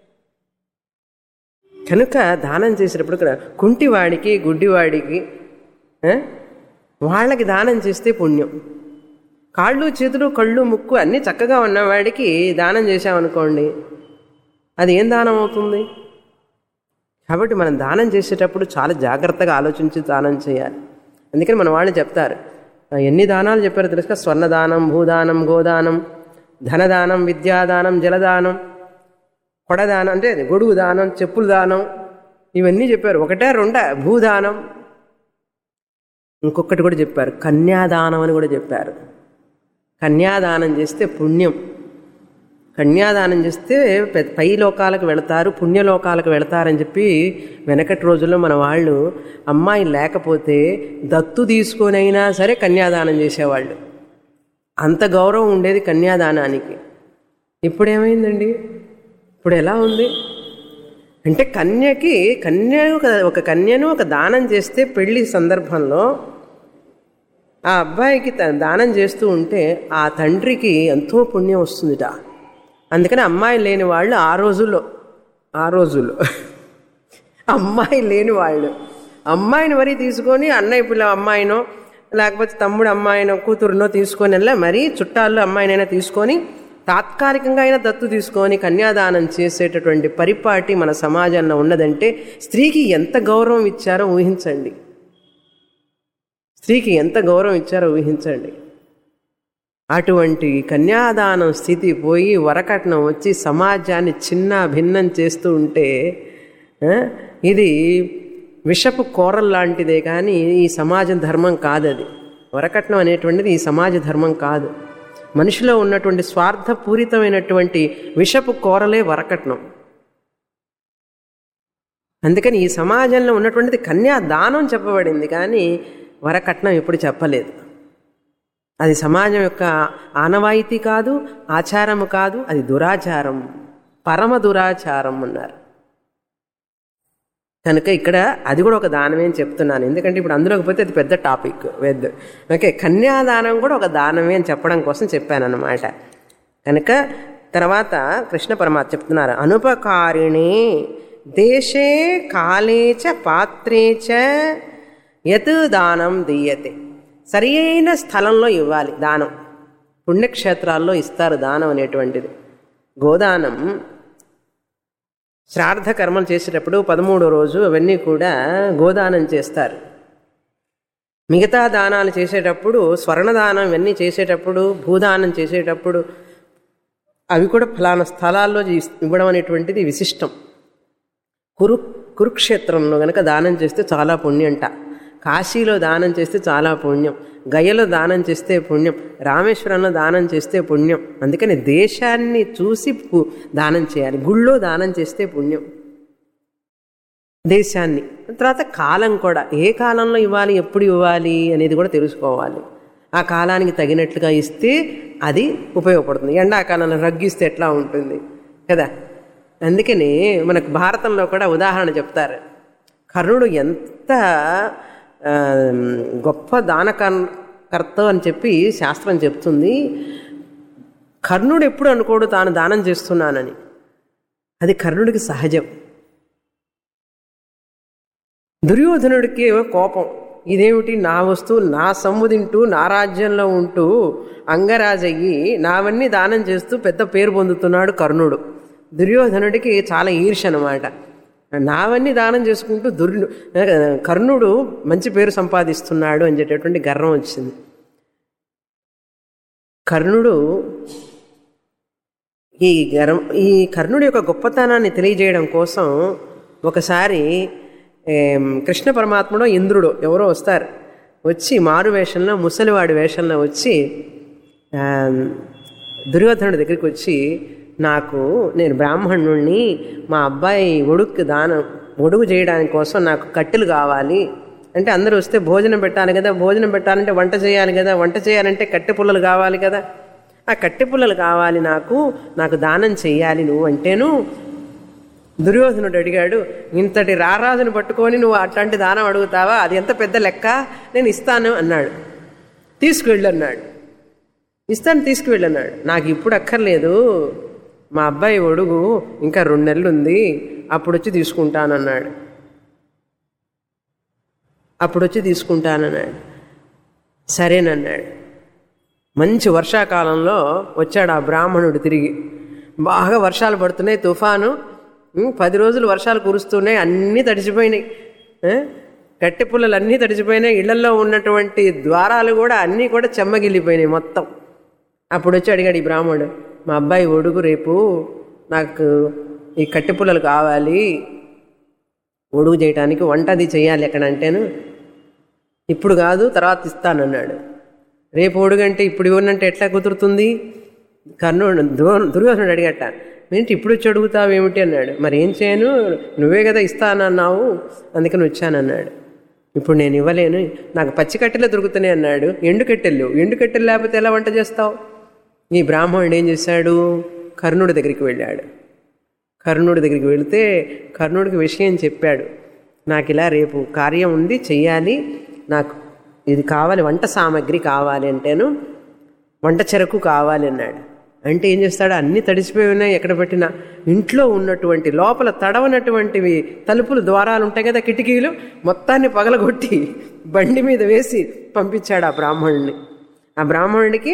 కనుక దానం చేసేటప్పుడు ఇక్కడ కుంటివాడికి గుడ్డివాడికి ఆ, వాళ్ళకి దానం చేస్తే పుణ్యం కాళ్ళు చేతులు కళ్ళు ముక్కు అన్నీ చక్కగా ఉన్నవాడికి దానం చేశామనుకోండి అది ఏం దానం అవుతుంది కాబట్టి మనం దానం చేసేటప్పుడు చాలా జాగ్రత్తగా ఆలోచించి దానం చేయాలి అందుకని మన వాళ్ళు చెప్తారు ఆ, ఎన్ని దానాలు చెప్పారో తెలుసుక స్వర్ణదానం భూదానం గోదానం ధనదానం విద్యాదానం జలదానం కొడదానం అంటే అది గొడుగు దానం చెప్పుల దానం ఇవన్నీ చెప్పారు ఒకటే రెండా భూదానం ఇంకొకటి కూడా చెప్పారు కన్యాదానం అని కూడా చెప్పారు కన్యాదానం చేస్తే పుణ్యం కన్యాదానం చేస్తే పె- పై లోకాలకు వెళతారు పుణ్యలోకాలకు వెళతారని చెప్పి వెనకటి రోజుల్లో మన వాళ్ళు అమ్మాయి లేకపోతే దత్తు తీసుకొనైనా సరే కన్యాదానం చేసేవాళ్ళు అంత గౌరవం ఉండేది కన్యాదానానికి ఇప్పుడు ఏమైందండి ఇప్పుడు ఎలా ఉంది అంటే కన్యకి కన్య ఒక- ఒక కన్యను ఒక దానం చేస్తే పెళ్లి సందర్భంలో ఆ అబ్బాయికి త- దానం చేస్తూ ఉంటే ఆ తండ్రికి ఎంతో పుణ్యం వస్తుందిట అందుకని అమ్మాయి లేని వాళ్ళు ఆ రోజుల్లో ఆ రోజుల్లో అమ్మాయి లేని వాళ్ళు అమ్మాయిని మరీ తీసుకొని అన్నయ్య పిల్ల అమ్మాయినో లేకపోతే తమ్ముడు అమ్మాయినో కూతురునో తీసుకొని వెళ్ళా మరీ చుట్టాల్లో అమ్మాయినైనా తీసుకొని తాత్కాలికంగా అయినా దత్తు తీసుకొని కన్యాదానం చేసేటటువంటి పరిపాటి మన సమాజంలో ఉన్నదంటే స్త్రీకి ఎంత గౌరవం ఇచ్చారో ఊహించండి స్త్రీకి ఎంత గౌరవం ఇచ్చారో ఊహించండి అటువంటి కన్యాదానం స్థితి పోయి వరకట్నం వచ్చి సమాజాన్ని చిన్న భిన్నం చేస్తూ ఉంటే ఆ, ఇది విషపు కూరల్ లాంటిదే కానీ ఈ సమాజ ధర్మం కాదు అది వరకట్నం అనేటువంటిది ఈ సమాజ ధర్మం కాదు మనిషిలో ఉన్నటువంటి స్వార్థపూరితమైనటువంటి విషపు కూరలే వరకట్నం అందుకని ఈ సమాజంలో ఉన్నటువంటిది కన్యాదానం చెప్పబడింది కానీ వరకట్నం ఎప్పుడు చెప్పలేదు అది సమాజం యొక్క ఆనవాయితీ కాదు ఆచారము కాదు అది దురాచారం పరమ దురాచారం అన్నారు కనుక ఇక్కడ అది కూడా ఒక దానమే అని చెప్తున్నాను ఎందుకంటే ఇప్పుడు అందులోకి పోతే అది పెద్ద టాపిక్ పెద్ద ఓకే కన్యాదానం కూడా ఒక దానమే అని చెప్పడం కోసం చెప్పాను అనమాట కనుక తర్వాత కృష్ణ పరమాత్మ చెప్తున్నారు అనుపకారిణి దేశే కాలే చ పాత్రే చ యత్ దానం దీయతే సరి అయిన స్థలంలో ఇవ్వాలి దానం పుణ్యక్షేత్రాల్లో ఇస్తారు దానం అనేటువంటిది గోదానం శ్రాద్ధ కర్మలు చేసేటప్పుడు పదమూడో రోజు అవన్నీ కూడా గోదానం చేస్తారు మిగతా దానాలు చేసేటప్పుడు స్వర్ణదానం ఇవన్నీ చేసేటప్పుడు భూదానం చేసేటప్పుడు అవి కూడా ఫలానా స్థలాల్లో ఇస్- ఇవ్వడం అనేటువంటిది విశిష్టం కురు కురుక్షేత్రంలో గనక దానం చేస్తే చాలా పుణ్యంట కాశీలో దానం చేస్తే చాలా పుణ్యం గయలో దానం చేస్తే పుణ్యం రామేశ్వరంలో దానం చేస్తే పుణ్యం అందుకని దేశాన్ని చూసి పు- దానం చేయాలి గుళ్ళో దానం చేస్తే పుణ్యం దేశాన్ని తర్వాత కాలం కూడా ఏ కాలంలో ఇవ్వాలి ఎప్పుడు ఇవ్వాలి అనేది కూడా తెలుసుకోవాలి ఆ కాలానికి తగినట్లుగా ఇస్తే అది ఉపయోగపడుతుంది ఎండాకాలంలో రగ్గిస్తే ఎట్లా ఉంటుంది కదా అందుకని మనకు భారతంలో కూడా ఉదాహరణ చెప్తారు కర్ణుడు ఎంత ఆ, గొప్ప దానకర్త అని చెప్పి శాస్త్రం చెప్తుంది కర్ణుడు ఎప్పుడు అనుకోడు తాను దానం చేస్తున్నానని అది కర్ణుడికి సహజం దుర్యోధనుడికి ఏమో కోపం ఇదేమిటి నా వస్తువు నా సొమ్ము తింటూ నా రాజ్యంలో ఉంటూ అంగరాజయ్యి నావన్నీ దానం చేస్తూ పెద్ద పేరు పొందుతున్నాడు కర్ణుడు దుర్యోధనుడికి చాలా ఈర్ష అనమాట నావన్నీ దానం చేసుకుంటూ దుర్ కర్ణుడు మంచి పేరు సంపాదిస్తున్నాడు అని చెప్పేటువంటి గర్వం వచ్చింది కర్ణుడు ఈ గర్వం ఈ కర్ణుడి యొక్క గొప్పతనాన్ని తెలియజేయడం కోసం ఒకసారి ఏం, కృష్ణ పరమాత్ముడో ఇంద్రుడో ఎవరో వస్తారు వచ్చి మారు వేషంలో ముసలివాడి వేషంలో వచ్చి ఆ, దుర్యోధనుడి దగ్గరికి వచ్చి నాకు నేను బ్రాహ్మణుణ్ణి మా అబ్బాయి ఒడుక్కి దానం ఒడుగు చేయడానికి కోసం నాకు కట్టెలు కావాలి అంటే అందరూ వస్తే భోజనం పెట్టాలి కదా భోజనం పెట్టాలంటే వంట చేయాలి కదా వంట చేయాలంటే కట్టె పుల్లలు కావాలి కదా ఆ కట్టె పుల్లలు కావాలి నాకు నాకు దానం చెయ్యాలి నువ్వు అంటేను దుర్యోధనుడు అడిగాడు ఇంతటి రారాజును పట్టుకొని నువ్వు అట్లాంటి దానం అడుగుతావా అది ఎంత పెద్ద లెక్క నేను ఇస్తాను అన్నాడు తీసుకువెళ్ళు అన్నాడు ఇస్తాను తీసుకువెళ్ళు అన్నాడు నాకు ఇప్పుడు అక్కర్లేదు మా అబ్బాయి ఒడుగు ఇంకా రెండు నెలలు ఉంది అప్పుడు వచ్చి తీసుకుంటానన్నాడు అప్పుడు వచ్చి తీసుకుంటానన్నాడు సరేనన్నాడు మంచి వర్షాకాలంలో వచ్చాడు ఆ బ్రాహ్మణుడు తిరిగి బాగా వర్షాలు పడుతున్నాయి తుఫాను ఉమ్, పది రోజులు వర్షాలు కురుస్తున్నాయి అన్నీ తడిచిపోయినాయి ఆ? కట్టె పుల్లలు అన్నీ తడిచిపోయినాయి ఇళ్లలో ఉన్నటువంటి ద్వారాలు కూడా అన్నీ కూడా చెమ్మగిల్లిపోయినాయి మొత్తం అప్పుడు వచ్చి అడిగాడు ఈ బ్రాహ్మణుడు మా అబ్బాయి ఒడుగు రేపు నాకు ఈ కట్టె పుల్లలు కావాలి ఒడుగు చేయడానికి వంట అది చేయాలి ఎక్కడ అంటేను ఇప్పుడు కాదు తర్వాత ఇస్తానన్నాడు రేపు ఒడుగంటే ఇప్పుడు ఇవ్వనంటే ఎట్లా కుదురుతుంది కర్ణుడు దుర్- దుర్యోధనుడు అడిగట ఏంటి ఇప్పుడు వచ్చి అడుగుతావు ఏమిటి అన్నాడు మరి ఏం చేయను నువ్వే కదా ఇస్తానన్నావు అందుకని వచ్చానన్నాడు ఇప్పుడు నేను ఇవ్వలేను నాకు పచ్చి కట్టెలే దొరుకుతున్నాయి అన్నాడు ఎండు కట్టెలు ఎండు కట్టెలు లేకపోతే ఎలా వంట చేస్తావు ఈ బ్రాహ్మణుడు ఏం చేశాడు కర్ణుడి దగ్గరికి వెళ్ళాడు కర్ణుడి దగ్గరికి వెళితే కర్ణుడికి విషయం చెప్పాడు నాకు ఇలా రేపు కార్యం ఉంది చెయ్యాలి నాకు ఇది కావాలి వంట సామాగ్రి కావాలి అంటేను వంట చెరకు కావాలి అన్నాడు అంటే ఏం చేస్తాడు అన్నీ తడిసిపోయి ఉన్నాయి ఎక్కడ పెట్టినా ఇంట్లో ఉన్నటువంటి లోపల తడవనటువంటివి తలుపులు ద్వారాలు ఉంటాయి కదా కిటికీలు మొత్తాన్ని పగలగొట్టి బండి మీద వేసి పంపించాడు ఆ బ్రాహ్మణుడిని ఆ బ్రాహ్మణుడికి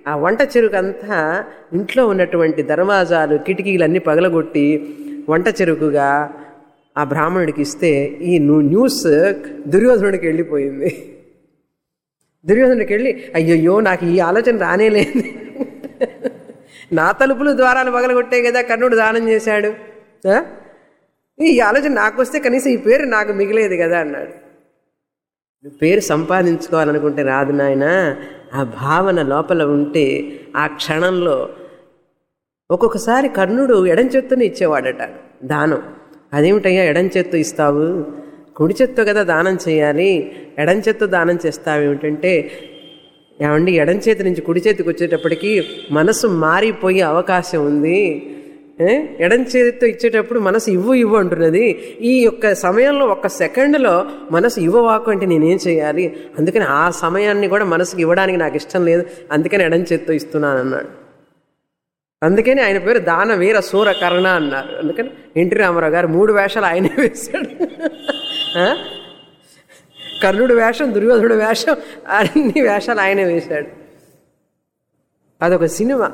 ఆ వంట చెరుకంతా ఇంట్లో ఉన్నటువంటి దర్వాజాలు కిటికీలు అన్నీ పగలగొట్టి వంట చెరుకుగా ఆ బ్రాహ్మణుడికి ఇస్తే ఈ న్యూ- న్యూస్ దుర్యోధనుడికి వెళ్ళిపోయింది దుర్యోధనుడికి వెళ్ళి అయ్యయ్యో నాకు ఈ ఆలోచన రానే లేదు నా తలుపులు ద్వారాలు పగలగొట్టే కదా కర్ణుడు దానం చేశాడు ఆ? ఈ ఆలోచన నాకు వస్తే కనీసం ఈ పేరు నాకు మిగిలేదు కదా అన్నాడు నువ్వు పేరు సంపాదించుకోవాలనుకుంటే రాదు నాయన ఆ భావన లోపల ఉంటే ఆ క్షణంలో ఒక్కొక్కసారి కర్ణుడు ఎడం చేత్తుని ఇచ్చేవాడట దానం అదేమిటయ్యా ఎడం చేత్తో ఇస్తావు కుడి చేత్తో కదా దానం చేయాలి ఎడం చేత్తో దానం చేస్తావు ఏమిటంటే ఏమండి ఎడం చేతి నుంచి కుడి చేతికి వచ్చేటప్పటికి మనసు మారిపోయే అవకాశం ఉంది ఏ? ఎడం చేతితో ఇచ్చేటప్పుడు మనసు ఇవ్వు ఇవ్వు అంటున్నది ఈ యొక్క సమయంలో ఒక్క సెకండ్లో మనసు ఇవ్వవాకు అంటే నేనేం చేయాలి అందుకని ఆ సమయాన్ని కూడా మనసుకి ఇవ్వడానికి నాకు ఇష్టం లేదు అందుకని ఎడం చేత్తో ఇస్తున్నాను అన్నాడు అందుకని ఆయన పేరు దాన వీర సూర కర్ణ అన్నారు అందుకని ఎన్టీ రామారావు గారు మూడు వేషాలు ఆయనే వేశాడు ఆ? కర్ణుడు వేషం దుర్యోధనుడు వేషం అన్ని వేషాలు ఆయనే వేశాడు అదొక సినిమా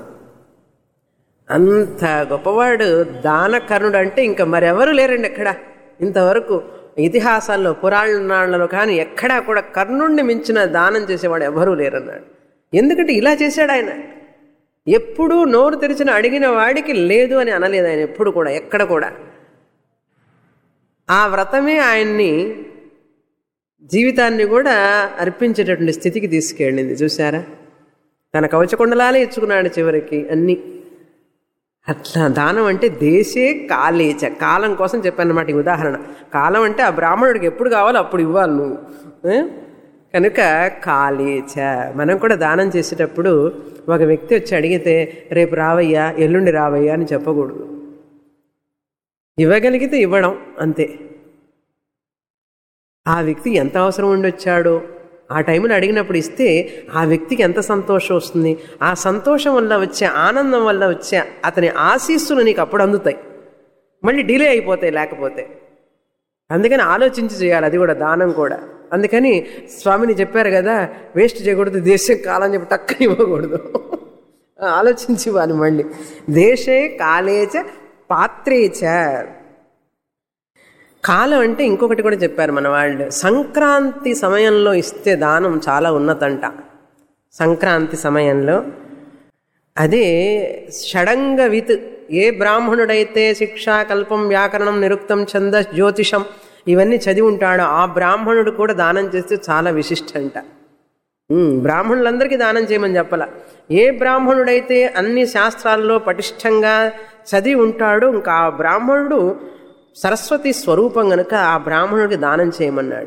అంత గొప్పవాడు దానకర్ణుడు అంటే ఇంకా మరెవరు లేరండి ఎక్కడ ఇంతవరకు ఇతిహాసాల్లో పురాణాలలో కానీ ఎక్కడా కూడా కర్ణుడిని మించిన దానం చేసేవాడు ఎవరూ లేరన్నాడు ఎందుకంటే ఇలా చేశాడు ఆయన ఎప్పుడూ నోరు తెరిచిన అడిగిన వాడికి లేదు అని అనలేదు ఆయన ఎప్పుడు కూడా ఎక్కడ కూడా ఆ వ్రతమే ఆయన్ని జీవితాన్ని కూడా అర్పించేటటువంటి స్థితికి తీసుకెళ్ళింది చూసారా తన కవచకుండలాలే ఇచ్చుకున్నాడు చివరికి అన్నీ అట్లా దానం అంటే దేశే కాలేచ కాలం కోసం చెప్పానమాట ఈ ఉదాహరణ కాలం అంటే ఆ బ్రాహ్మణుడికి ఎప్పుడు కావాలో అప్పుడు ఇవ్వాలి నువ్వు ఏ? కనుక కాలేచ మనం కూడా దానం చేసేటప్పుడు ఒక వ్యక్తి వచ్చి అడిగితే రేపు రావయ్యా ఎల్లుండి రావయ్యా అని చెప్పకూడదు ఇవ్వగలిగితే ఇవ్వడం అంతే ఆ వ్యక్తి ఎంత అవసరం ఉండి వచ్చాడో ఆ టైంలో అడిగినప్పుడు ఇస్తే ఆ వ్యక్తికి ఎంత సంతోషం వస్తుంది ఆ సంతోషం వల్ల వచ్చే ఆనందం వల్ల వచ్చే అతని ఆశీస్సులు నీకు అప్పుడు అందుతాయి మళ్ళీ డిలే అయిపోతాయి లేకపోతే అందుకని ఆలోచించి చేయాలి అది కూడా దానం కూడా అందుకని స్వామిని చెప్పారు కదా వేస్ట్ చేయకూడదు దేశం కాలం చెప్పి టక్కని ఇవ్వకూడదు ఆలోచించి ఇవ్వాలి మళ్ళీ దేశే కాలేచ పాత్రేచ కాలం అంటే ఇంకొకటి కూడా చెప్పారు మన వాళ్ళు సంక్రాంతి సమయంలో ఇస్తే దానం చాలా ఉన్నతంట సంక్రాంతి సమయంలో అదే షడంగ విత్ ఏ బ్రాహ్మణుడైతే శిక్షా కల్పం వ్యాకరణం నిరుక్తం ఛంద జ్యోతిషం ఇవన్నీ చదివి ఉంటాడో ఆ బ్రాహ్మణుడు కూడా దానం చేస్తే చాలా విశిష్టంట ఉమ్, బ్రాహ్మణులందరికీ దానం చేయమని చెప్పాల ఏ బ్రాహ్మణుడైతే అన్ని శాస్త్రాల్లో పటిష్టంగా చదివి ఉంటాడో ఇంకా ఆ బ్రాహ్మణుడు సరస్వతి స్వరూపం గనుక ఆ బ్రాహ్మణుడికి దానం చేయమన్నాడు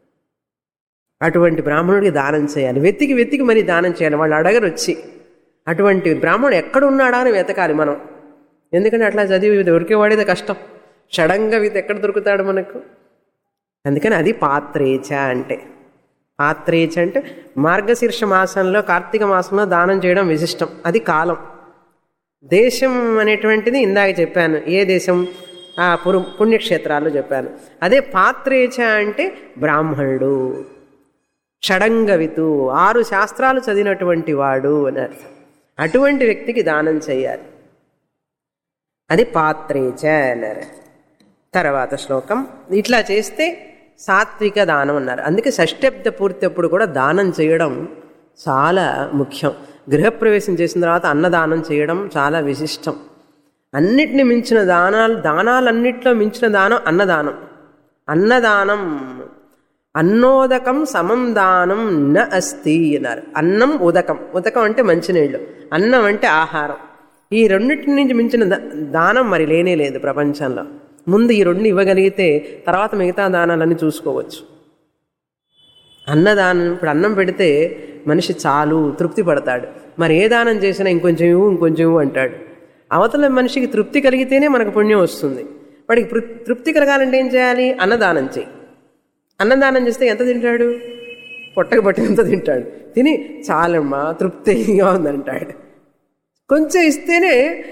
అటువంటి బ్రాహ్మణుడికి దానం చేయాలి వెతికి వెతికి మరి దానం చేయాలి వాళ్ళు అడగరు వచ్చి అటువంటి బ్రాహ్మణుడు ఎక్కడ ఉన్నాడా అని వెతకాలి మనం ఎందుకంటే అట్లా చదివి దొరికేవాడేది కష్టం షడంగా ఇది ఎక్కడ దొరుకుతాడు మనకు అందుకని అది పాత్రేచ అంటే పాత్రేచ అంటే మార్గశీర్ష మాసంలో కార్తీక మాసంలో దానం చేయడం విశిష్టం అది కాలం దేశం అనేటువంటిది ఇందాక చెప్పాను ఏ దేశం ఆ పురు పుణ్యక్షేత్రాల్లో చెప్పాను అదే పాత్రేచ అంటే బ్రాహ్మణుడు షడంగవితు ఆరు శాస్త్రాలు చదివినటువంటి వాడు అని అర్థం అటువంటి వ్యక్తికి దానం చేయాలి అది పాత్రేచ అన్నారు తర్వాత శ్లోకం ఇట్లా చేస్తే సాత్విక దానం అన్నారు అందుకే షష్టబ్ద పూర్తి అప్పుడు కూడా దానం చేయడం చాలా ముఖ్యం గృహప్రవేశం చేసిన తర్వాత అన్నదానం చేయడం చాలా విశిష్టం అన్నిటిని మించిన దానాలు దానాలన్నిట్లో మించిన దానం అన్నదానం అన్నదానం అన్నోదకం సమం దానం న అస్తి అన్నారు అన్నం ఉదకం ఉదకం అంటే మంచినీళ్ళు అన్నం అంటే ఆహారం ఈ రెండింటి నుంచి మించిన దా- దానం మరి లేనే లేదు ప్రపంచంలో ముందు ఈ రెండు ఇవ్వగలిగితే తర్వాత మిగతా దానాలన్నీ చూసుకోవచ్చు అన్నదానం ఇప్పుడు అన్నం పెడితే మనిషి చాలు తృప్తి పడతాడు మరి ఏ దానం చేసినా ఇంకొంచెం ఇవ్వు ఇంకొంచెం ఇవ్వు అంటాడు అవతల మనిషికి తృప్తి కలిగితేనే మనకు పుణ్యం వస్తుంది వాడికి తృ- తృప్తి కలగాలంటే ఏం చేయాలి అన్నదానం చేయి అన్నదానం చేస్తే ఎంత తింటాడు పొట్టకు పట్టినంత తింటాడు తిని చాలమ్మా తృప్తిగా ఉందంటాడు కొంచెం ఇస్తేనే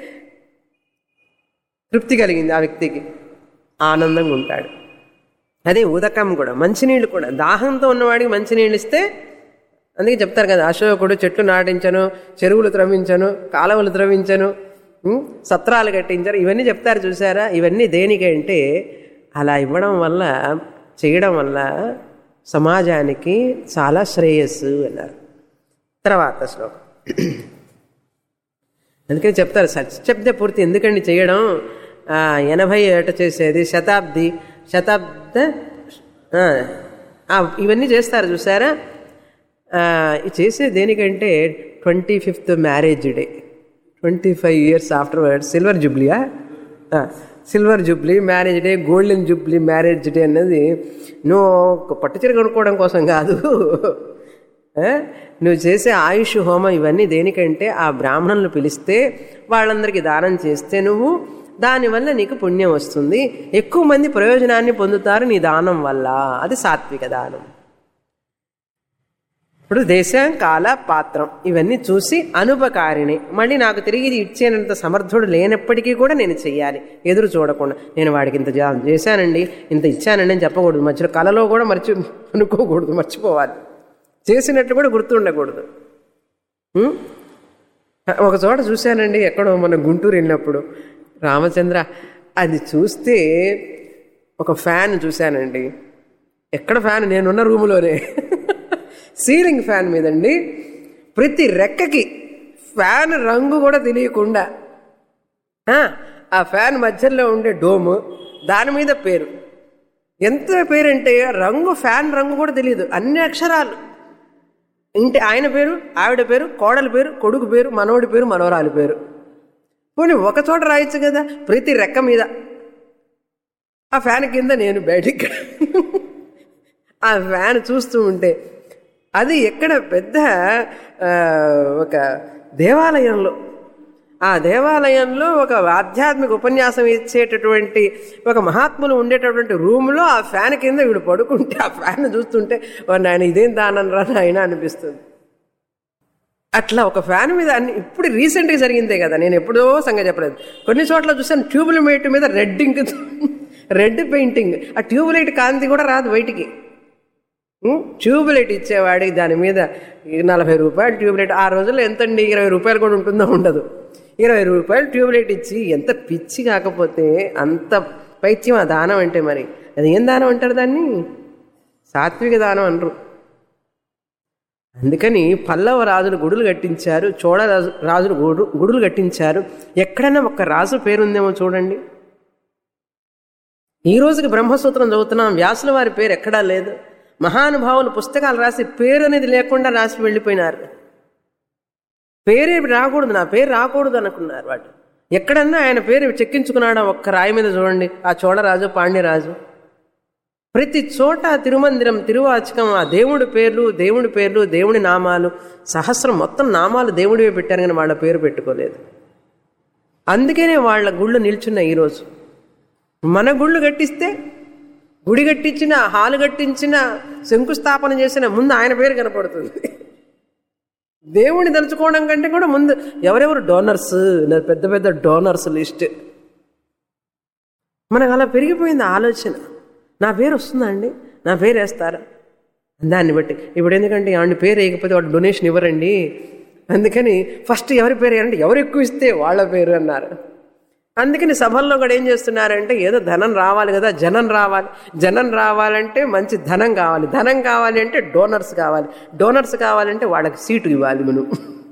తృప్తి కలిగింది ఆ వ్యక్తికి ఆనందంగా ఉంటాడు అదే ఉదకం కూడా మంచినీళ్ళు కూడా దాహంతో ఉన్నవాడికి మంచినీళ్ళు ఇస్తే అందుకే చెప్తారు కదా అశోకుడు చెట్లు నాటించను చెరువులు త్రవ్వించను కాలువలు త్రవ్వించను ఉం? సత్రాలు కట్టించారు ఇవన్నీ చెప్తారు చూసారా ఇవన్నీ దేనికంటే అలా ఇవ్వడం వల్ల చేయడం వల్ల సమాజానికి చాలా శ్రేయస్సు అన్నారు తర్వాత శ్లోకం అందుకని చెప్తారు సత్యశబ్ద పూర్తి ఎందుకండి చేయడం ఆ, ఎనభై ఏట చేసేది శతాబ్ది శతాబ్ద ఆ, ఆ, ఇవన్నీ చేస్తారు చూసారా ఆ, ఇది చేసేది దేనికంటే twenty fifth marriage day twenty five years afterward silver జూబ్లీయా silver jubilee marriage day golden jubilee marriage day అన్నది నువ్వు పట్టుచీర కొనుక్కోవడం కోసం కాదు ఆ? నువ్వు చేసే ఆయుష్ హోమం ఇవన్నీ దేనికంటే ఆ బ్రాహ్మణులు పిలిస్తే వాళ్ళందరికీ దానం చేస్తే నువ్వు దానివల్ల నీకు పుణ్యం వస్తుంది ఎక్కువ మంది ప్రయోజనాన్ని పొందుతారు నీ దానం వల్ల అది సాత్విక దానం ఇప్పుడు దేశం కాల పాత్రం ఇవన్నీ చూసి అనుపకారిణి మళ్ళీ నాకు తిరిగి ఇది ఇచ్చేనంత సమర్థుడు లేనప్పటికీ కూడా నేను చెయ్యాలి ఎదురు చూడకుండా నేను వాడికి ఇంత జా- చేశానండి ఇంత ఇచ్చానండి అని చెప్పకూడదు మధ్యలో కళలో కూడా మర్చి అనుకోకూడదు మర్చిపోవాలి చేసినట్లు కూడా గుర్తుండకూడదు ఉం? ఒక చోట చూశానండి ఎక్కడో మన గుంటూరు వెళ్ళినప్పుడు రామచంద్ర అది చూస్తే ఒక ఫ్యాన్ చూశానండి ఎక్కడ ఫ్యాన్ నేనున్న రూములోనే సీలింగ్ ఫ్యాన్ మీదండి ప్రతి రెక్కకి ఫ్యాన్ రంగు కూడా తెలియకుండా ఆ, ఆ ఫ్యాన్ మధ్యలో ఉండే డోము దాని మీద పేరు ఎంత పేరంటే రంగు ఫ్యాన్ రంగు కూడా తెలియదు అన్ని అక్షరాలు ఇంటి ఆయన పేరు ఆవిడ పేరు కోడలి పేరు కొడుకు పేరు మనవడి పేరు మనవరాలి పేరు పోనీ ఒక చోట రాయొచ్చు కదా ప్రతి రెక్క మీద ఆ ఫ్యాన్ కింద నేను బయటికి ఆ ఫ్యాన్ చూస్తూ ఉంటే అది ఎక్కడ పెద్ద ఆ, ఒక దేవాలయంలో ఆ దేవాలయంలో ఒక ఆధ్యాత్మిక ఉపన్యాసం ఇచ్చేటటువంటి ఒక మహాత్ములు ఉండేటటువంటి రూమ్లో ఆ ఫ్యాన్ కింద వీడు పడుకుంటే ఆ ఫ్యాన్ చూస్తుంటే "ఓ నాయన ఇదేం దానం రా నాయన అనిపిస్తుంది అట్లా ఒక ఫ్యాన్ మీద అన్ని ఇప్పుడు రీసెంట్గా జరిగిందే కదా నేను ఎప్పుడో సంగతి చెప్పలేదు కొన్ని చోట్ల చూసాను ట్యూబ్ లైట్ మీద రెడ్ ఇంక్ రెడ్ పెయింటింగ్ ఆ ట్యూబ్ లైట్ కాంతి కూడా రాదు బయటికి ఉం? ట్యూబ్ లైట్ ఇచ్చేవాడికి దాని మీద ఈ నలభై రూపాయలు ట్యూబ్ లైట్ ఆ రోజుల్లో ఎంతండి ఇరవై రూపాయలు కూడా ఉంటుందో ఉండదు ఇరవై రూపాయలు ట్యూబ్ లైట్ ఇచ్చి ఎంత పిచ్చి కాకపోతే అంత పైత్యం ఆ దానం అంటే మరి అది ఏం దానం అంటారు దాన్ని సాత్విక దానం అనరు అందుకని పల్లవ రాజులు గుడులు కట్టించారు చోళ రాజు రాజులు గుడు గుడులు కట్టించారు ఎక్కడైనా ఒక్క రాజు పేరుందేమో చూడండి ఈ రోజుకి బ్రహ్మసూత్రం చదువుతున్నాం వ్యాసుల వారి పేరు ఎక్కడా లేదు మహానుభావులు పుస్తకాలు రాసి పేరు అనేది లేకుండా రాసి వెళ్ళిపోయినారు పేరే రాకూడదు నా పేరు రాకూడదు అనుకున్నారు వాడు ఎక్కడన్నా ఆయన పేరు చెక్కించుకున్నాడా ఒక్క రాయి మీద చూడండి ఆ చోళరాజు పాండ్యరాజు ప్రతి చోట తిరుమందిరం తిరువాచకం ఆ దేవుడి పేర్లు దేవుడి పేర్లు దేవుడి నామాలు సహస్రం మొత్తం నామాలు దేవుడివే పెట్టారు కానీ వాళ్ళ పేరు పెట్టుకోలేదు అందుకనే వాళ్ళ గుళ్ళు నిల్చున్నాయి ఈరోజు మన గుళ్ళు కట్టిస్తే గుడి కట్టించిన హాలు కట్టించిన శంకుస్థాపన చేసిన ముందు ఆయన పేరు కనపడుతుంది దేవుణ్ణి తలుచుకోవడం కంటే కూడా ముందు ఎవరెవరు డోనర్స్ పెద్ద పెద్ద డోనర్స్ లిస్ట్ మనకు అలా పెరిగిపోయింది ఆలోచన నా పేరు వస్తుందా అండి నా పేరు వేస్తారా దాన్ని బట్టి ఇప్పుడు ఎందుకంటే ఆవిడ పేరు వేయకపోతే వాడు డొనేషన్ ఇవ్వరండి అందుకని ఫస్ట్ ఎవరి పేరు వేయాలంటే ఎవరు ఎక్కువ ఇస్తే వాళ్ళ పేరు అన్నారు అందుకని సభల్లో కూడా ఏం చేస్తున్నారంటే ఏదో ధనం రావాలి కదా జనం రావాలి జనం రావాలంటే మంచి ధనం కావాలి ధనం కావాలి అంటే డోనర్స్ కావాలి డోనర్స్ కావాలంటే వాళ్ళకి సీటు ఇవ్వాలి మనం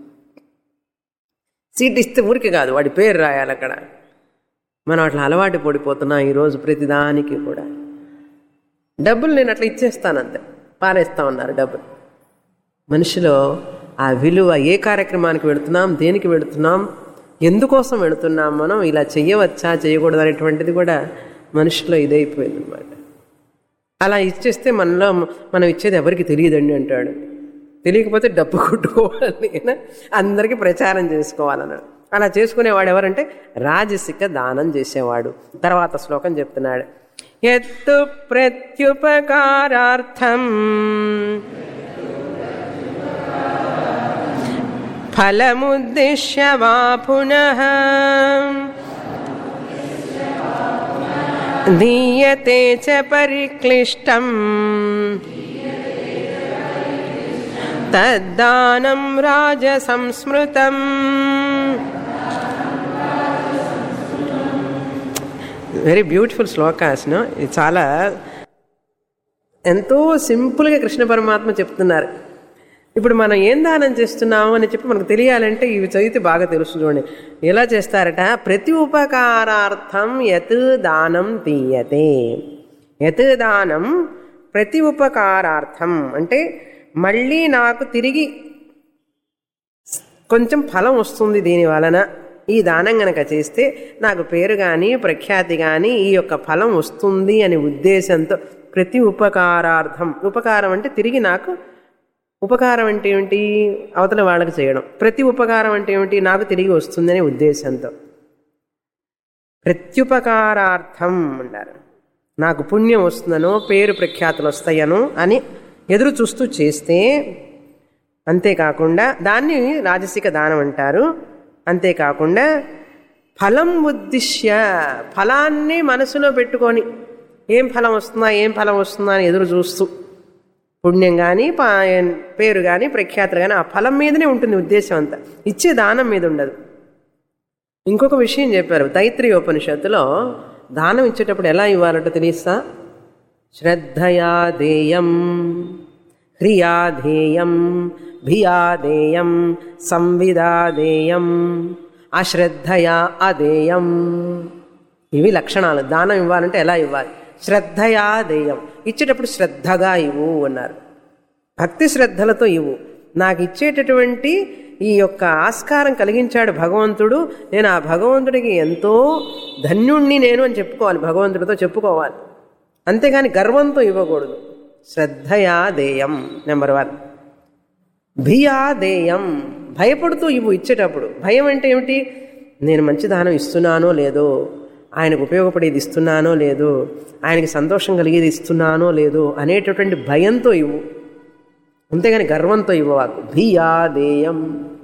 సీట్ ఇస్తే ఊరికి కాదు వాడి పేరు రాయాలి అక్కడ మనం అట్లా అలవాటు పడిపోతున్నాం ఈరోజు ప్రతిదానికి కూడా డబ్బులు నేను అట్లా ఇచ్చేస్తానంతే పారేస్తా ఉన్నారు డబ్బులు మనిషిలో ఆ విలువ ఏ కార్యక్రమానికి వెళుతున్నాం దేనికి వెళుతున్నాం ఎందుకోసం వెళుతున్నాం మనం ఇలా చెయ్యవచ్చా చేయకూడదు అనేటువంటిది కూడా మనిషిలో ఇదైపోయింది అనమాట అలా ఇచ్చేస్తే మనలో మనం ఇచ్చేది ఎవరికి తెలియదండి అంటాడు తెలియకపోతే డబ్బు కొట్టుకోవాలి అయినా అందరికీ ప్రచారం చేసుకోవాలన్నాడు అలా చేసుకునేవాడు ఎవరంటే రాజసిక దానం చేసేవాడు తర్వాత శ్లోకం చెప్తున్నాడు ఎత్తు ప్రత్యుపకారార్థం ఫలముద్దిశ్య వా పునః దీయతే చ పరిక్లిష్టం తద్దానం రాజసంస్మృతం వెరీ బ్యూటిఫుల్ శ్లోకాస్ నో ఇది చాలా ఎంతో సింపుల్గా కృష్ణ పరమాత్మ చెప్తున్నారు ఇప్పుడు మనం ఏం దానం చేస్తున్నాము అని చెప్పి మనకు తెలియాలంటే ఇవి చదివితే బాగా తెలుసు చూడండి ఎలా చేస్తారట ప్రతి ఉపకారార్థం యత్ దానం తీయతే యత్ దానం ప్రతి ఉపకారార్థం అంటే మళ్ళీ నాకు తిరిగి కొంచెం ఫలం వస్తుంది దీని వలన ఈ దానం గనక చేస్తే నాకు పేరు కానీ ప్రఖ్యాతి కానీ ఈ యొక్క ఫలం వస్తుంది అనే ఉద్దేశంతో ప్రతి ఉపకారార్థం ఉపకారం అంటే తిరిగి నాకు ఉపకారం అంటే ఏమిటి అవతల వాళ్ళకి చేయడం ప్రతి ఉపకారం అంటే ఏమిటి నాకు తిరిగి వస్తుందనే ఉద్దేశంతో ప్రత్యుపకారార్థం అంటారు నాకు పుణ్యం వస్తుందనో పేరు ప్రఖ్యాతులు వస్తాయనో అని ఎదురు చూస్తూ చేస్తే అంతేకాకుండా దాన్ని రాజసిక దానం అంటారు అంతేకాకుండా ఫలం ఉద్దిశ్య ఫలాన్ని మనసులో పెట్టుకొని ఏం ఫలం వస్తుందా ఏం ఫలం వస్తుందా అని ఎదురు చూస్తూ పుణ్యం కానీ పేరు కానీ ప్రఖ్యాతులు కానీ ఆ ఫలం మీదనే ఉంటుంది ఉద్దేశం అంతా ఇచ్చే దానం మీద ఉండదు ఇంకొక విషయం చెప్పారు తైత్రీయ ఉపనిషత్తులో దానం ఇచ్చేటప్పుడు ఎలా ఇవ్వాలంటో తెలుసా శ్రద్ధయాదేయం హ్రియాధేయం భియాదేయం సంవిదాదేయం అశ్రద్ధయా అదేయం ఇవి లక్షణాలు దానం ఇవ్వాలంటే ఎలా ఇవ్వాలి శ్రద్ధయా దేయం ఇచ్చేటప్పుడు శ్రద్ధగా ఇవ్వు అన్నారు భక్తి శ్రద్ధలతో ఇవ్వు నాకు ఇచ్చేటటువంటి ఈ యొక్క ఆస్కారం కలిగించాడు భగవంతుడు నేను ఆ భగవంతుడికి ఎంతో ధన్యుణ్ణి నేను అని చెప్పుకోవాలి భగవంతుడితో చెప్పుకోవాలి అంతేగాని గర్వంతో ఇవ్వకూడదు శ్రద్ధయా దేయం నెంబర్ వన్ భియా దేయం భయపడుతూ ఇవ్వు ఇచ్చేటప్పుడు భయం అంటే ఏమిటి నేను మంచి దానం ఇస్తున్నానో లేదో ఆయనకు ఉపయోగపడేది ఇస్తున్నానో లేదో ఆయనకి సంతోషం కలిగేది ఇస్తున్నానో లేదో అనేటటువంటి భయంతో ఇవ్వు అంతేగాని గర్వంతో ఇవ్వవాకు భియాదేయం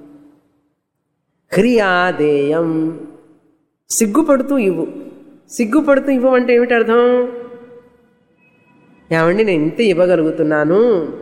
హ్రియాదేయం సిగ్గుపడుతూ ఇవ్వు సిగ్గుపడుతూ ఇవ్వమంటే ఏమిటి అర్థం ఏమండి నేను ఇంత ఇవ్వగలుగుతున్నాను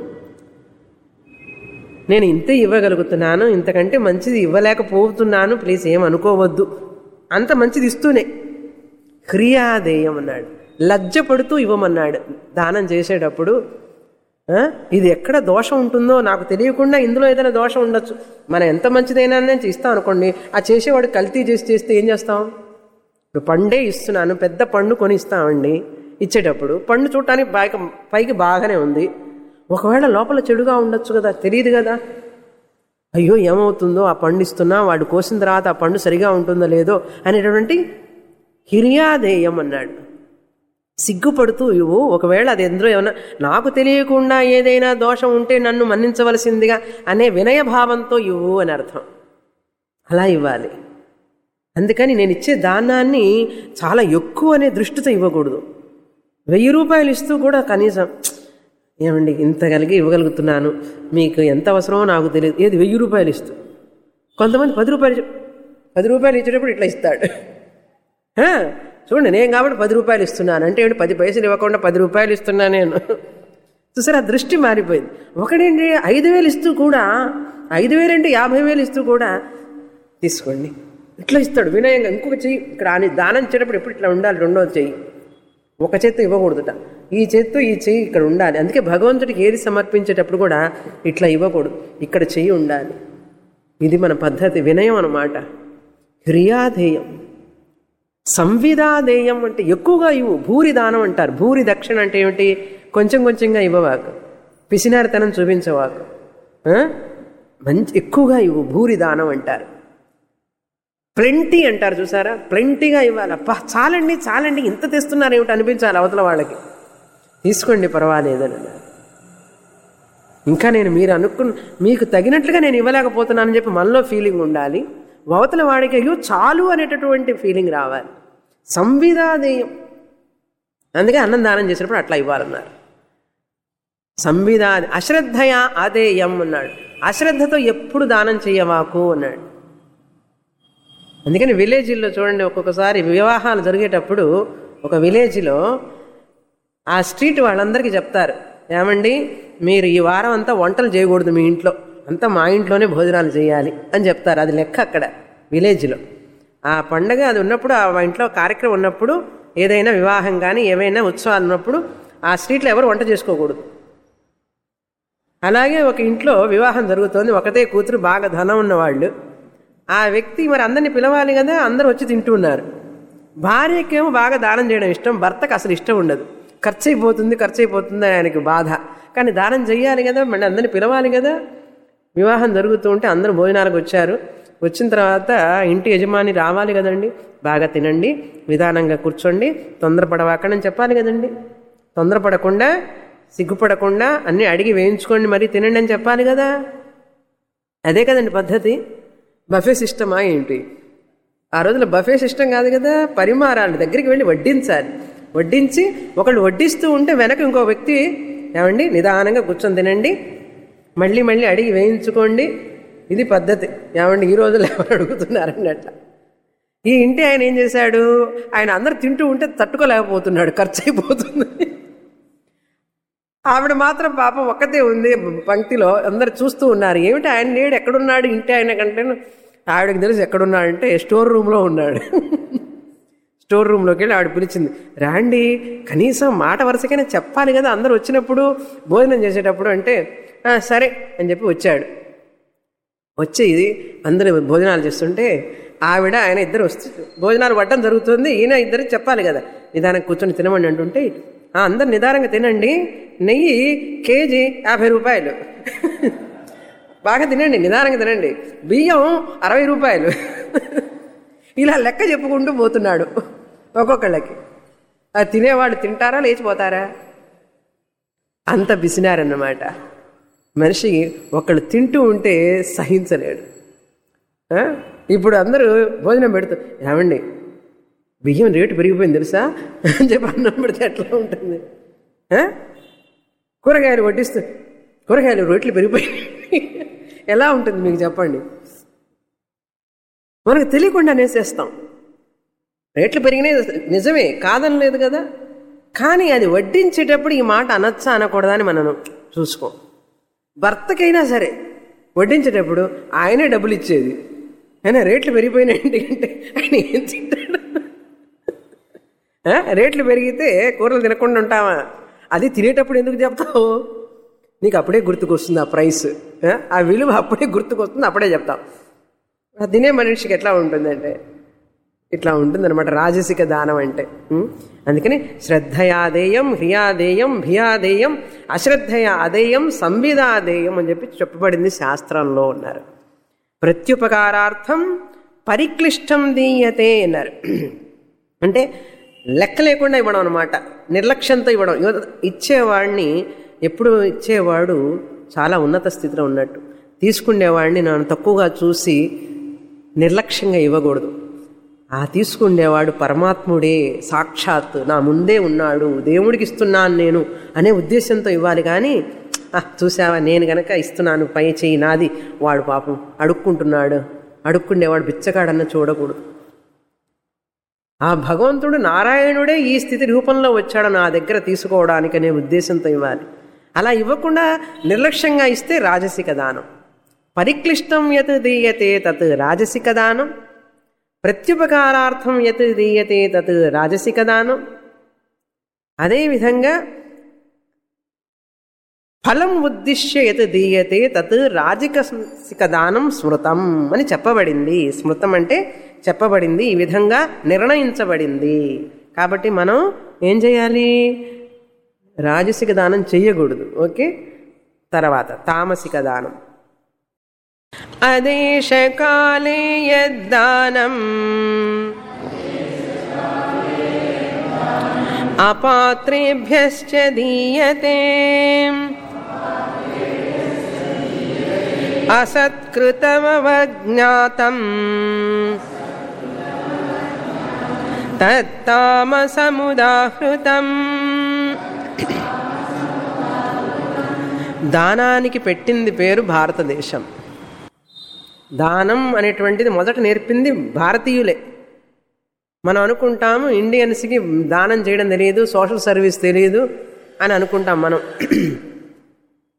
నేను ఇంత ఇవ్వగలుగుతున్నాను ఇంతకంటే మంచిది ఇవ్వలేకపోతున్నాను ప్లీజ్ ఏమనుకోవద్దు అంత మంచిది ఇస్తూనే క్రియాదేయం అన్నాడు లజ్జ పడుతూ ఇవ్వమన్నాడు దానం చేసేటప్పుడు ఇది ఎక్కడ దోషం ఉంటుందో నాకు తెలియకుండా ఇందులో ఏదైనా దోషం ఉండొచ్చు మనం ఎంత మంచిదైనా నేను ఇస్తాం అనుకోండి ఆ చేసేవాడు కల్తీ చేసి చేస్తే ఏం చేస్తాం ఇప్పుడు పండే ఇస్తున్నాను పెద్ద పండు కొని ఇస్తామండి ఇచ్చేటప్పుడు పండు చూడటానికి పైకి పైకి బాగానే ఉంది ఒకవేళ లోపల చెడుగా ఉండొచ్చు కదా తెలియదు కదా అయ్యో ఏమవుతుందో ఆ పండు ఇస్తున్నా వాడు కోసిన తర్వాత ఆ పండు సరిగా ఉంటుందో లేదో అనేటటువంటి హిర్యాదేయం అన్నాడు సిగ్గుపడుతూ ఇవ్వు ఒకవేళ అది ఎందులో ఏమన్నా నాకు తెలియకుండా ఏదైనా దోషం ఉంటే నన్ను మన్నించవలసిందిగా అనే వినయభావంతో ఇవ్వు అని అర్థం అలా ఇవ్వాలి అందుకని నేను ఇచ్చే దానాన్ని చాలా ఎక్కువ అనే దృష్టితో ఇవ్వకూడదు వెయ్యి రూపాయలు ఇస్తూ కూడా కనీసం ఏమండి ఇంత కలిగి ఇవ్వగలుగుతున్నాను మీకు ఎంత అవసరమో నాకు తెలియదు ఏది వెయ్యి రూపాయలు ఇస్తూ కొంతమంది పది రూపాయలు పది రూపాయలు ఇచ్చేటప్పుడు ఇట్లా ఇస్తాడు చూడండి నేను కాబట్టి పది రూపాయలు ఇస్తున్నాను అంటే ఏంటి పది పైసలు ఇవ్వకుండా పది రూపాయలు ఇస్తున్నా నేను చూసారు ఆ దృష్టి మారిపోయింది ఒకటేంటి ఐదు వేలు ఇస్తూ కూడా ఐదు వేలు అంటే యాభై వేలు ఇస్తూ కూడా తీసుకోండి ఇట్లా ఇస్తాడు వినయంగా ఇంకొక చెయ్యి ఇక్కడ అని దానం ఇచ్చేటప్పుడు ఎప్పుడు ఇట్లా ఉండాలి రెండోది చెయ్యి ఒక చేత్తో ఇవ్వకూడదుట ఈ చేత్తో ఈ చెయ్యి ఇక్కడ ఉండాలి అందుకే భగవంతుడికి ఏది సమర్పించేటప్పుడు కూడా ఇట్లా ఇవ్వకూడదు ఇక్కడ చెయ్యి ఉండాలి ఇది మన పద్ధతి వినయం అన్నమాట క్రియాధేయం సంవిధాదేయం అంటే ఎక్కువగా ఇవ్వు భూరి దానం అంటారు భూరి దక్షిణ అంటే ఏమిటి కొంచెం కొంచెంగా ఇవ్వవాకు పిసినారితనం చూపించవాకు మంచి ఎక్కువగా ఇవ్వు భూరి దానం అంటారు ప్లెంటీ అంటారు చూసారా ప్లెంటీగా ఇవ్వాలి అబ్బా చాలండి చాలండి ఇంత తెస్తున్నారు ఏమిటి అనిపించాలి అవతల వాళ్ళకి తీసుకోండి పర్వాలేదని ఇంకా నేను మీరు అనుకున్న మీకు తగినట్లుగా నేను ఇవ్వలేకపోతున్నానని చెప్పి మనలో ఫీలింగ్ ఉండాలి అవతల వాడికి అయ్యో చాలు అనేటటువంటి ఫీలింగ్ రావాలి సంవిధాదేయం అందుకే అన్నం దానం చేసినప్పుడు అట్లా ఇవ్వాలన్నారు సంవిధా అశ్రద్ధయా ఆదేయం అన్నాడు అశ్రద్ధతో ఎప్పుడు దానం చేయవాకు అన్నాడు అందుకని విలేజ్లో చూడండి ఒక్కొక్కసారి వివాహాలు జరిగేటప్పుడు ఒక విలేజ్లో ఆ స్ట్రీట్ వాళ్ళందరికీ చెప్తారు ఏమండి మీరు ఈ వారం అంతా వంటలు చేయకూడదు మీ ఇంట్లో అంతా మా ఇంట్లోనే భోజనాలు చేయాలి అని చెప్తారు అది లెక్క అక్కడ విలేజ్లో ఆ పండగ అది ఉన్నప్పుడు ఆ ఇంట్లో కార్యక్రమం ఉన్నప్పుడు ఏదైనా వివాహం కానీ ఏవైనా ఉత్సవాలు ఉన్నప్పుడు ఆ స్ట్రీట్లో ఎవరు వంట చేసుకోకూడదు అలాగే ఒక ఇంట్లో వివాహం జరుగుతోంది ఒకతే కూతురు బాగా ధనం ఉన్నవాళ్ళు ఆ వ్యక్తి మరి అందరిని పిలవాలి కదా అందరూ వచ్చి తింటున్నారు భార్యకేమో బాగా దానం చేయడం ఇష్టం భర్తకు అసలు ఇష్టం ఉండదు ఖర్చు అయిపోతుంది ఖర్చు అయిపోతుంది అని ఆయనకి బాధ కానీ దానం చెయ్యాలి కదా మళ్ళీ అందరిని పిలవాలి కదా వివాహం జరుగుతూ ఉంటే అందరూ భోజనాలకు వచ్చారు వచ్చిన తర్వాత ఇంటి యజమాని రావాలి కదండి బాగా తినండి నిదానంగా కూర్చోండి తొందరపడవాకని చెప్పాలి కదండి తొందరపడకుండా సిగ్గుపడకుండా అన్నీ అడిగి వేయించుకోండి మరి తినండి అని చెప్పాలి కదా అదే కదండి పద్ధతి బఫే సిస్టమా ఏంటి ఆ రోజుల్లో బఫే సిస్టమ్ కాదు కదా పరిమారాలు దగ్గరికి వెళ్ళి వడ్డించాలి వడ్డించి ఒకళ్ళు వడ్డిస్తూ ఉంటే వెనక ఇంకో వ్యక్తి ఏమండి నిదానంగా కూర్చొని తినండి మళ్ళీ మళ్ళీ అడిగి వేయించుకోండి ఇది పద్ధతి ఏమండి ఈ రోజుల్లో ఎవరు అడుగుతున్నారండి అట్లా ఈ ఇంటి ఆయన ఏం చేశాడు ఆయన అందరు తింటూ ఉంటే తట్టుకోలేకపోతున్నాడు ఖర్చు అయిపోతుంది ఆవిడ మాత్రం పాపం ఒక్కతే ఉంది పంక్తిలో అందరు చూస్తూ ఉన్నారు ఏమిటి ఆయన లేడు ఎక్కడున్నాడు ఇంటి ఆయన కంటే ఆవిడకి తెలుసు ఎక్కడున్నాడంటే స్టోర్ రూమ్లో ఉన్నాడు స్టోర్ రూమ్లోకి వెళ్ళి ఆవిడ పిలిచింది రాండి కనీసం మాట వరుసకైనా చెప్పాలి కదా అందరు వచ్చినప్పుడు భోజనం చేసేటప్పుడు అంటే "ఆ, సరే అని చెప్పి వచ్చాడు వచ్చి ఇది అందరూ భోజనాలు చేస్తుంటే ఆవిడ ఆయన ఇద్దరు వస్తు భోజనాలు పట్టడం జరుగుతుంది ఈయన ఇద్దరికి చెప్పాలి కదా నిదానంగా కూర్చొని తినమండి అంటుంటే "ఆ, అందరు నిదానంగా తినండి నెయ్యి కేజీ యాభై రూపాయలు బాగా తినండి నిదానంగా తినండి బియ్యం అరవై రూపాయలు ఇలా లెక్క చెప్పుకుంటూ పోతున్నాడు ఒక్కొక్కళ్ళకి అది తినేవాళ్ళు తింటారా లేచిపోతారా అంత బిసినారన్నమాట మనిషి ఒకళ్ళు తింటూ ఉంటే సహించలేడు ఆ? ఇప్పుడు అందరూ భోజనం పెడుతూ ఏమండి బియ్యం రేటు పెరిగిపోయింది తెలుసా అని చెప్పి అన్నం పెడితే ఎట్లా ఉంటుంది ఆ? కూరగాయలు వడ్డిస్తూ కూరగాయలు రేట్లు పెరిగిపోయినాయి ఎలా ఉంటుంది మీకు చెప్పండి మనకు తెలియకుండా నేసేస్తాం రేట్లు పెరిగినాయి నిజమే కాదని లేదు కదా కానీ అది వడ్డించేటప్పుడు ఈ మాట అనొచ్చా అనకూడదా అని మనం చూసుకో భర్తకైనా సరే వడ్డించేటప్పుడు ఆయనే డబ్బులు ఇచ్చేది అయినా రేట్లు పెరిగిపోయినాయండి అంటే ఆయన ఏం తింటాడు ఆ? రేట్లు పెరిగితే కూరలు తినకుండా ఉంటావా అది తినేటప్పుడు ఎందుకు చెప్తావు నీకు అప్పుడే గుర్తుకొస్తుంది ఆ ప్రైస్ ఆ? ఆ విలువ అప్పుడే గుర్తుకొస్తుంది అప్పుడే చెప్తావు ఆ తినే మనిషికి ఎట్లా ఉంటుందంటే ఇట్లా ఉంటుందన్నమాట రాజసిక దానం అంటే ఉం? అందుకని శ్రద్ధయాదేయం హ్రియాదేయం భియాదేయం అశ్రద్ధయ అదేయం సంవిదాదేయం అని చెప్పి చెప్పబడింది శాస్త్రంలో ఉన్నారు ప్రత్యుపకారార్థం పరిక్లిష్టం దీయతే అన్నారు అంటే లెక్క లేకుండా ఇవ్వడం అనమాట నిర్లక్ష్యంతో ఇవ్వడం ఇవ- ఇచ్చేవాడిని ఎప్పుడు ఇచ్చేవాడు చాలా ఉన్నత స్థితిలో ఉన్నట్టు తీసుకునేవాడిని నన్ను తక్కువగా చూసి నిర్లక్ష్యంగా ఇవ్వకూడదు ఆ తీసుకునేవాడు పరమాత్ముడే సాక్షాత్ నా ముందే ఉన్నాడు దేవుడికి ఇస్తున్నాను నేను అనే ఉద్దేశంతో ఇవ్వాలి కానీ "ఆ, చూసావా నేను గనక ఇస్తున్నాను పై చెయ్యి నాది వాడు పాపం అడుక్కుంటున్నాడు అడుక్కుండేవాడు బిచ్చగాడన్న చూడకూడదు ఆ భగవంతుడు నారాయణుడే ఈ స్థితి రూపంలో వచ్చాడు నా దగ్గర తీసుకోవడానికి అనే ఉద్దేశంతో ఇవ్వాలి అలా ఇవ్వకుండా నిర్లక్ష్యంగా ఇస్తే రాజసిక దానం పరిక్లిష్టం యత్ దీయతే తత్ రాజసిక దానం ప్రత్యుపకారార్థం యత్ దీయతే తత్ రాజసిక దానం అదేవిధంగా ఫలం ఉద్దిశ్య యత్ దీయతే తత్ రాజసిక దానం స్మృతం అని చెప్పబడింది స్మృతం అంటే చెప్పబడింది ఈ విధంగా నిర్ణయించబడింది కాబట్టి మనం ఏం చేయాలి రాజసిక దానం చెయ్యకూడదు ఓకే తర్వాత తామసిక దానం అదేశకాలే యద్దానం అపాత్రేభ్యశ్చ దీయతే అసత్కృతమవజ్ఞాతం తత్తామసముదాహృతం దానానికి పెట్టింది పేరు భారతదేశం దానం అనేటువంటిది మొదట నేర్పింది భారతీయులే మనం అనుకుంటాము ఇండియన్స్కి దానం చేయడం తెలియదు సోషల్ సర్వీస్ తెలియదు అని అనుకుంటాం మనం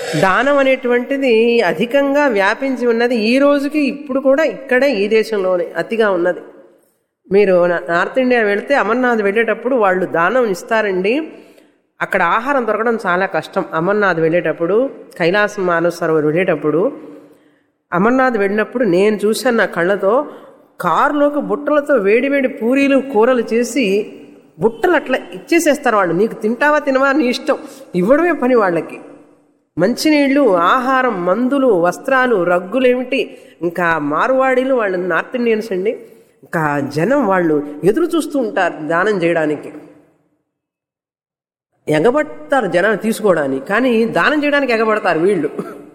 దానం అనేటువంటిది అధికంగా వ్యాపించి ఉన్నది ఈ రోజుకి ఇప్పుడు కూడా ఇక్కడే ఈ దేశంలోనే అతిగా ఉన్నది మీరు నా- నార్త్ ఇండియా వెళితే అమర్నాథ్ వెళ్ళేటప్పుడు వాళ్ళు దానం ఇస్తారండి అక్కడ ఆహారం దొరకడం చాలా కష్టం అమర్నాథ్ వెళ్ళేటప్పుడు కైలాసం మానవ సరోవర్ వెళ్ళేటప్పుడు అమర్నాథ్ వెళ్ళినప్పుడు నేను చూశాను నా కళ్ళతో కారులోకి బుట్టలతో వేడివేడి పూరీలు కూరలు చేసి బుట్టలు అట్లా ఇచ్చేసేస్తారు వాళ్ళు నీకు తింటావా తినవా నీ ఇష్టం ఇవ్వడమే పని వాళ్ళకి మంచినీళ్ళు ఆహారం మందులు వస్త్రాలు రగ్గులు ఏమిటి ఇంకా మార్వాడీలు వాళ్ళు నార్త్ ఇండియన్స్ అండి ఇంకా జనం వాళ్ళు ఎదురు చూస్తూ ఉంటారు దానం చేయడానికి ఎగబడతారు జనం తీసుకోవడానికి కానీ దానం చేయడానికి ఎగబడతారు వీళ్ళు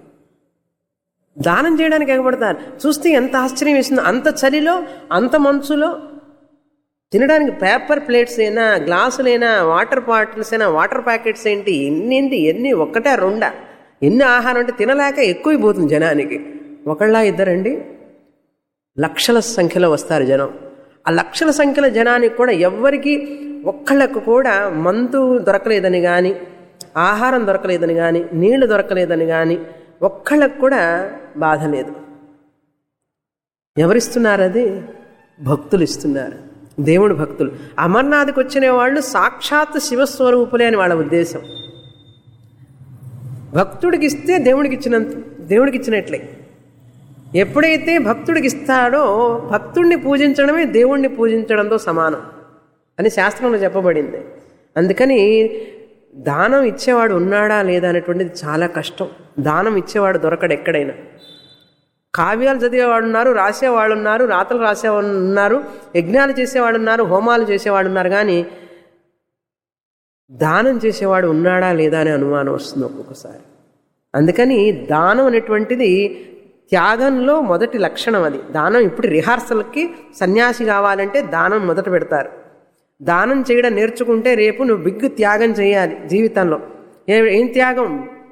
దానం చేయడానికి ఎగబడతారు చూస్తే ఎంత ఆశ్చర్యం వేసిందో అంత చలిలో అంత మంచులో తినడానికి పేపర్ ప్లేట్స్ అయినా గ్లాసులైనా వాటర్ బాటిల్స్ అయినా వాటర్ ప్యాకెట్స్ ఏంటి ఎన్ని ఏంటి ఎన్ని ఒక్కటే రెండా ఎన్ని ఆహారం అంటే తినలేక ఎక్కువైపోతుంది జనానికి ఒకళ్ళ ఇద్దరండి లక్షల సంఖ్యలో వస్తారు జనం ఆ లక్షల సంఖ్యలో జనానికి కూడా ఎవ్వరికి ఒక్కళ్ళకు కూడా మందు దొరకలేదని కానీ ఆహారం దొరకలేదని కానీ నీళ్లు దొరకలేదని కానీ ఒక్కళ్ళకు కూడా బాధ లేదు ఎవరిస్తున్నారు అది భక్తులు ఇస్తున్నారు దేవుడు భక్తులు అమర్నాథ్కి వచ్చిన వాళ్ళు సాక్షాత్ శివస్వరూపులే అని వాళ్ళ ఉద్దేశం భక్తుడికి ఇస్తే దేవుడికి ఇచ్చినంత దేవుడికి ఇచ్చినట్లే ఎప్పుడైతే భక్తుడికి ఇస్తాడో భక్తుడిని పూజించడమే దేవుణ్ణి పూజించడంతో సమానం అని శాస్త్రంలో చెప్పబడింది అందుకని దానం ఇచ్చేవాడు ఉన్నాడా లేదా అనేటువంటిది చాలా కష్టం దానం ఇచ్చేవాడు దొరకడు ఎక్కడైనా కావ్యాలు చదివేవాడు ఉన్నారు రాసేవాళ్ళు ఉన్నారు రాతలు రాసేవాళ్ళు ఉన్నారు యజ్ఞాలు చేసేవాడు ఉన్నారు హోమాలు చేసేవాడు ఉన్నారు కానీ దానం చేసేవాడు ఉన్నాడా లేదా అనే అనుమానం వస్తుంది ఒక్కొక్కసారి అందుకని దానం అనేటువంటిది త్యాగంలో మొదటి లక్షణం అది దానం ఇప్పుడు రిహార్సల్కి సన్యాసి కావాలంటే దానం మొదట పెడతారు దానం చేయడం నేర్చుకుంటే రేపు నువ్వు బిగ్ త్యాగం చేయాలి జీవితంలో ఏ ఏం త్యాగం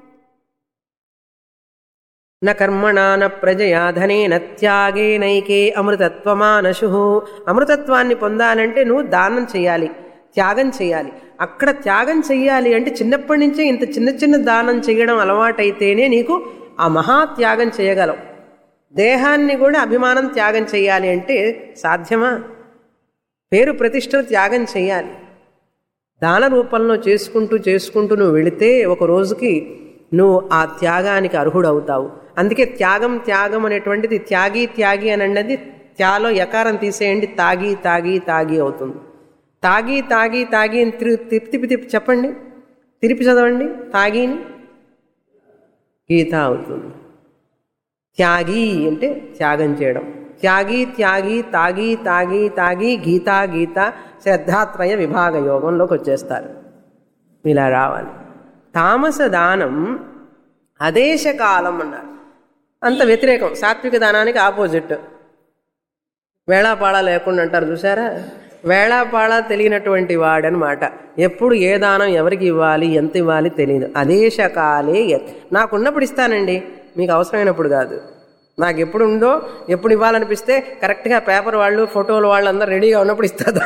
న కర్మణా న ప్రజయా ధనేన త్యాగేనైకే అమృతత్వమానశు అమృతత్వాన్ని పొందాలంటే నువ్వు దానం చేయాలి త్యాగం చేయాలి అక్కడ త్యాగం చెయ్యాలి అంటే చిన్నప్పటి నుంచే ఇంత చిన్న చిన్న దానం చేయడం అలవాటైతేనే నీకు ఆ మహా త్యాగం చేయగలవు దేహాన్ని కూడా అభిమానం త్యాగం చేయాలి అంటే సాధ్యమా పేరు ప్రతిష్టలు త్యాగం చేయాలి దాన రూపంలో చేసుకుంటూ చేసుకుంటూ నువ్వు వెళితే ఒక రోజుకి నువ్వు ఆ త్యాగానికి అర్హుడవుతావు అందుకే త్యాగం త్యాగం అనేటువంటిది త్యాగి త్యాగి అని అన్నది త్యాలో యకారం తీసేయండి తాగి తాగి తాగి అవుతుంది తాగి తాగి తాగి అని తిరి తిప్పి తిప్పి తిప్పి చెప్పండి తిరిపి చదవండి తాగిని గీత అవుతుంది త్యాగి అంటే త్యాగం చేయడం త్యాగి త్యాగి తాగి తాగి తాగి గీత గీత శ్రద్ధాత్రయ విభాగ యోగంలోకి వచ్చేస్తారు ఇలా రావాలి తామస దానం అదేశకాలం అన్నారు అంత వ్యతిరేకం సాత్విక దానానికి ఆపోజిట్ వేళాపాళ లేకుండా అంటారు చూసారా వేళాపాళ తెలియనటువంటి వాడనమాట ఎప్పుడు ఏ దానం ఎవరికి ఇవ్వాలి ఎంత ఇవ్వాలి తెలియదు అదేశకాలే యత్. నాకున్నప్పుడు ఇస్తానండి మీకు అవసరమైనప్పుడు కాదు నాకు ఎప్పుడు ఉందో ఎప్పుడు ఇవ్వాలనిపిస్తే కరెక్ట్గా పేపర్ వాళ్ళు ఫోటోలు వాళ్ళు అందరూ రెడీగా ఉన్నప్పుడు ఇస్తా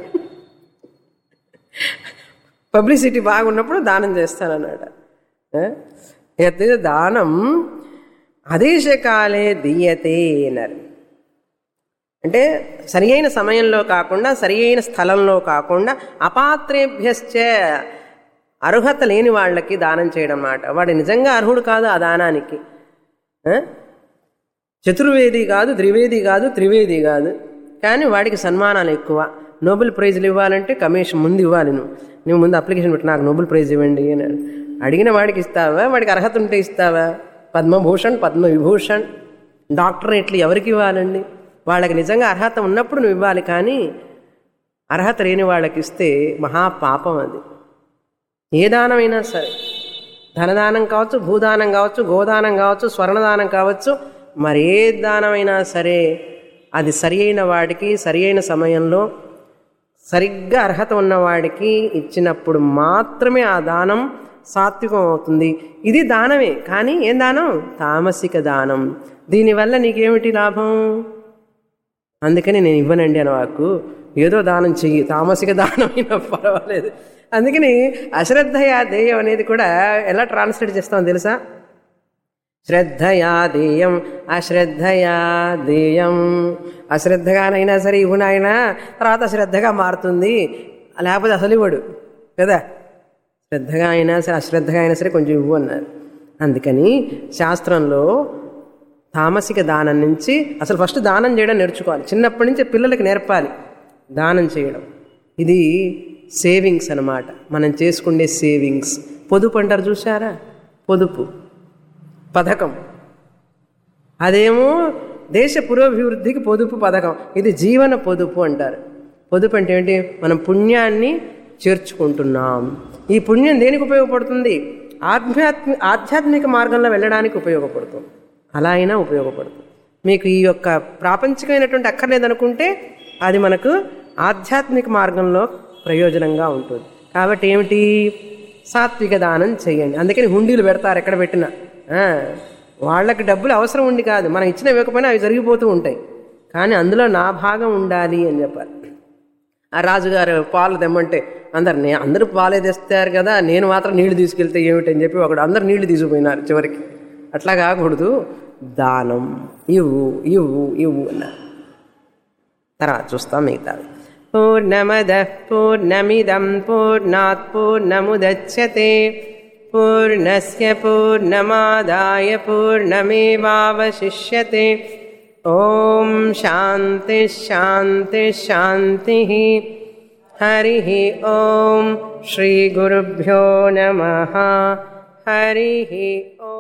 పబ్లిసిటీ బాగున్నప్పుడు దానం చేస్తానన్నమాట ఏ? యత్ దానం అదేశకాలే దీయతే అన్నారు అంటే సరి అయిన సమయంలో కాకుండా సరి అయిన స్థలంలో కాకుండా అపాత్రేభ్యశ్చ అర్హత లేని వాళ్ళకి దానం చేయడం అన్నమాట వాడు నిజంగా అర్హుడు కాదు ఆ దానానికి ఆ? చతుర్వేది కాదు ద్వివేది కాదు త్రివేది కాదు కానీ వాడికి సన్మానాలు ఎక్కువ నోబెల్ ప్రైజ్లు ఇవ్వాలంటే కమిషన్ ముందు ఇవ్వాలి నువ్వు నువ్వు ముందు అప్లికేషన్ పెట్టి నాకు నోబెల్ ప్రైజ్ ఇవ్వండి అని అడిగిన వాడికి ఇస్తావా వాడికి అర్హత ఉంటే ఇస్తావా పద్మభూషణ్ పద్మవిభూషణ్ డాక్టరేట్లు ఎవరికి ఇవ్వాలండి వాళ్ళకి నిజంగా అర్హత ఉన్నప్పుడు నువ్వు ఇవ్వాలి కానీ అర్హత లేని వాళ్ళకి ఇస్తే మహాపాపం అది ఏ దానమైనా సరే ధనదానం కావచ్చు భూదానం కావచ్చు గోదానం కావచ్చు స్వర్ణదానం కావచ్చు మరి ఏ దానమైనా సరే అది సరి అయిన వాడికి సరి అయిన సమయంలో సరిగ్గా అర్హత ఉన్నవాడికి ఇచ్చినప్పుడు మాత్రమే ఆ దానం సాత్వికం అవుతుంది ఇది దానమే కానీ ఏం దానం తామసిక దానం దీనివల్ల నీకేమిటి లాభం అందుకని నేను ఇవ్వనండి అని వాకు ఏదో దానం చెయ్యి తామసిక దానం అయినా పర్వాలేదు అందుకని అశ్రద్ధయ దేయం అనేది కూడా ఎలా ట్రాన్స్లేట్ చేస్తామో తెలుసా శ్రద్ధయా దేయం అశ్రద్ధయా దేయం అశ్రద్ధగానైనా సరే ఇవ్వు నాయనా తర్వాత శ్రద్ధగా మారుతుంది లేకపోతే అసలు ఇవ్వడు కదా శ్రద్ధగా అయినా సరే అశ్రద్ధగా అయినా సరే కొంచెం ఇవ్వు అన్నారు అందుకని శాస్త్రంలో తామసిక దానం నుంచి అసలు ఫస్ట్ దానం చేయడం నేర్చుకోవాలి చిన్నప్పటి నుంచి పిల్లలకి నేర్పాలి దానం చేయడం ఇది సేవింగ్స్ అన్నమాట మనం చేసుకునే సేవింగ్స్ పొదుపు అంటారు చూసారా పొదుపు పథకం అదేమో దేశ పురోభివృద్ధికి పొదుపు పథకం ఇది జీవన పొదుపు అంటారు పొదుపు అంటే ఏంటి మనం పుణ్యాన్ని చేర్చుకుంటున్నాం ఈ పుణ్యం దేనికి ఉపయోగపడుతుంది ఆధ్యాత్మి ఆధ్యాత్మిక మార్గంలో వెళ్ళడానికి ఉపయోగపడుతుంది అలా అయినా ఉపయోగపడుతుంది మీకు ఈ యొక్క ప్రాపంచికమైనటువంటి అక్కర్లేదనుకుంటే అది మనకు ఆధ్యాత్మిక మార్గంలో ప్రయోజనంగా ఉంటుంది కాబట్టి ఏమిటి సాత్విక దానం చేయండి అందుకని హుండీలు పెడతారు ఎక్కడ పెట్టినా ఆ, వాళ్ళకి డబ్బులు అవసరం ఉండి కాదు మనం ఇచ్చిన ఇవ్వకపోయినా అవి జరిగిపోతూ ఉంటాయి కానీ అందులో నా భాగం ఉండాలి అని చెప్పారు ఆ రాజుగారు పాలు తెమ్మంటే అందరు నే అందరూ పాలే తెస్తారు కదా నేను మాత్రం నీళ్లు తీసుకెళ్తే ఏమిటని చెప్పి ఒకడు అందరు నీళ్లు తీసుకుపోయినారు చివరికి అట్లా కాకూడదు దానం ఇవ్వు ఇవ్వు ఇవ్వు అన్నారు తర్వాత చూస్తాం మిగతావి పూర్ణమద పూర్ణమిదం పూర్ణాత్ పూర్ణముదచ్యతే పూర్ణస్య పూర్ణమాదాయ పూర్ణమేవావశిష్యతే ఓం శాంతి శాంతి శాంతి హరి ఓం శ్రీ గురుభ్యో నమ హరి ఓం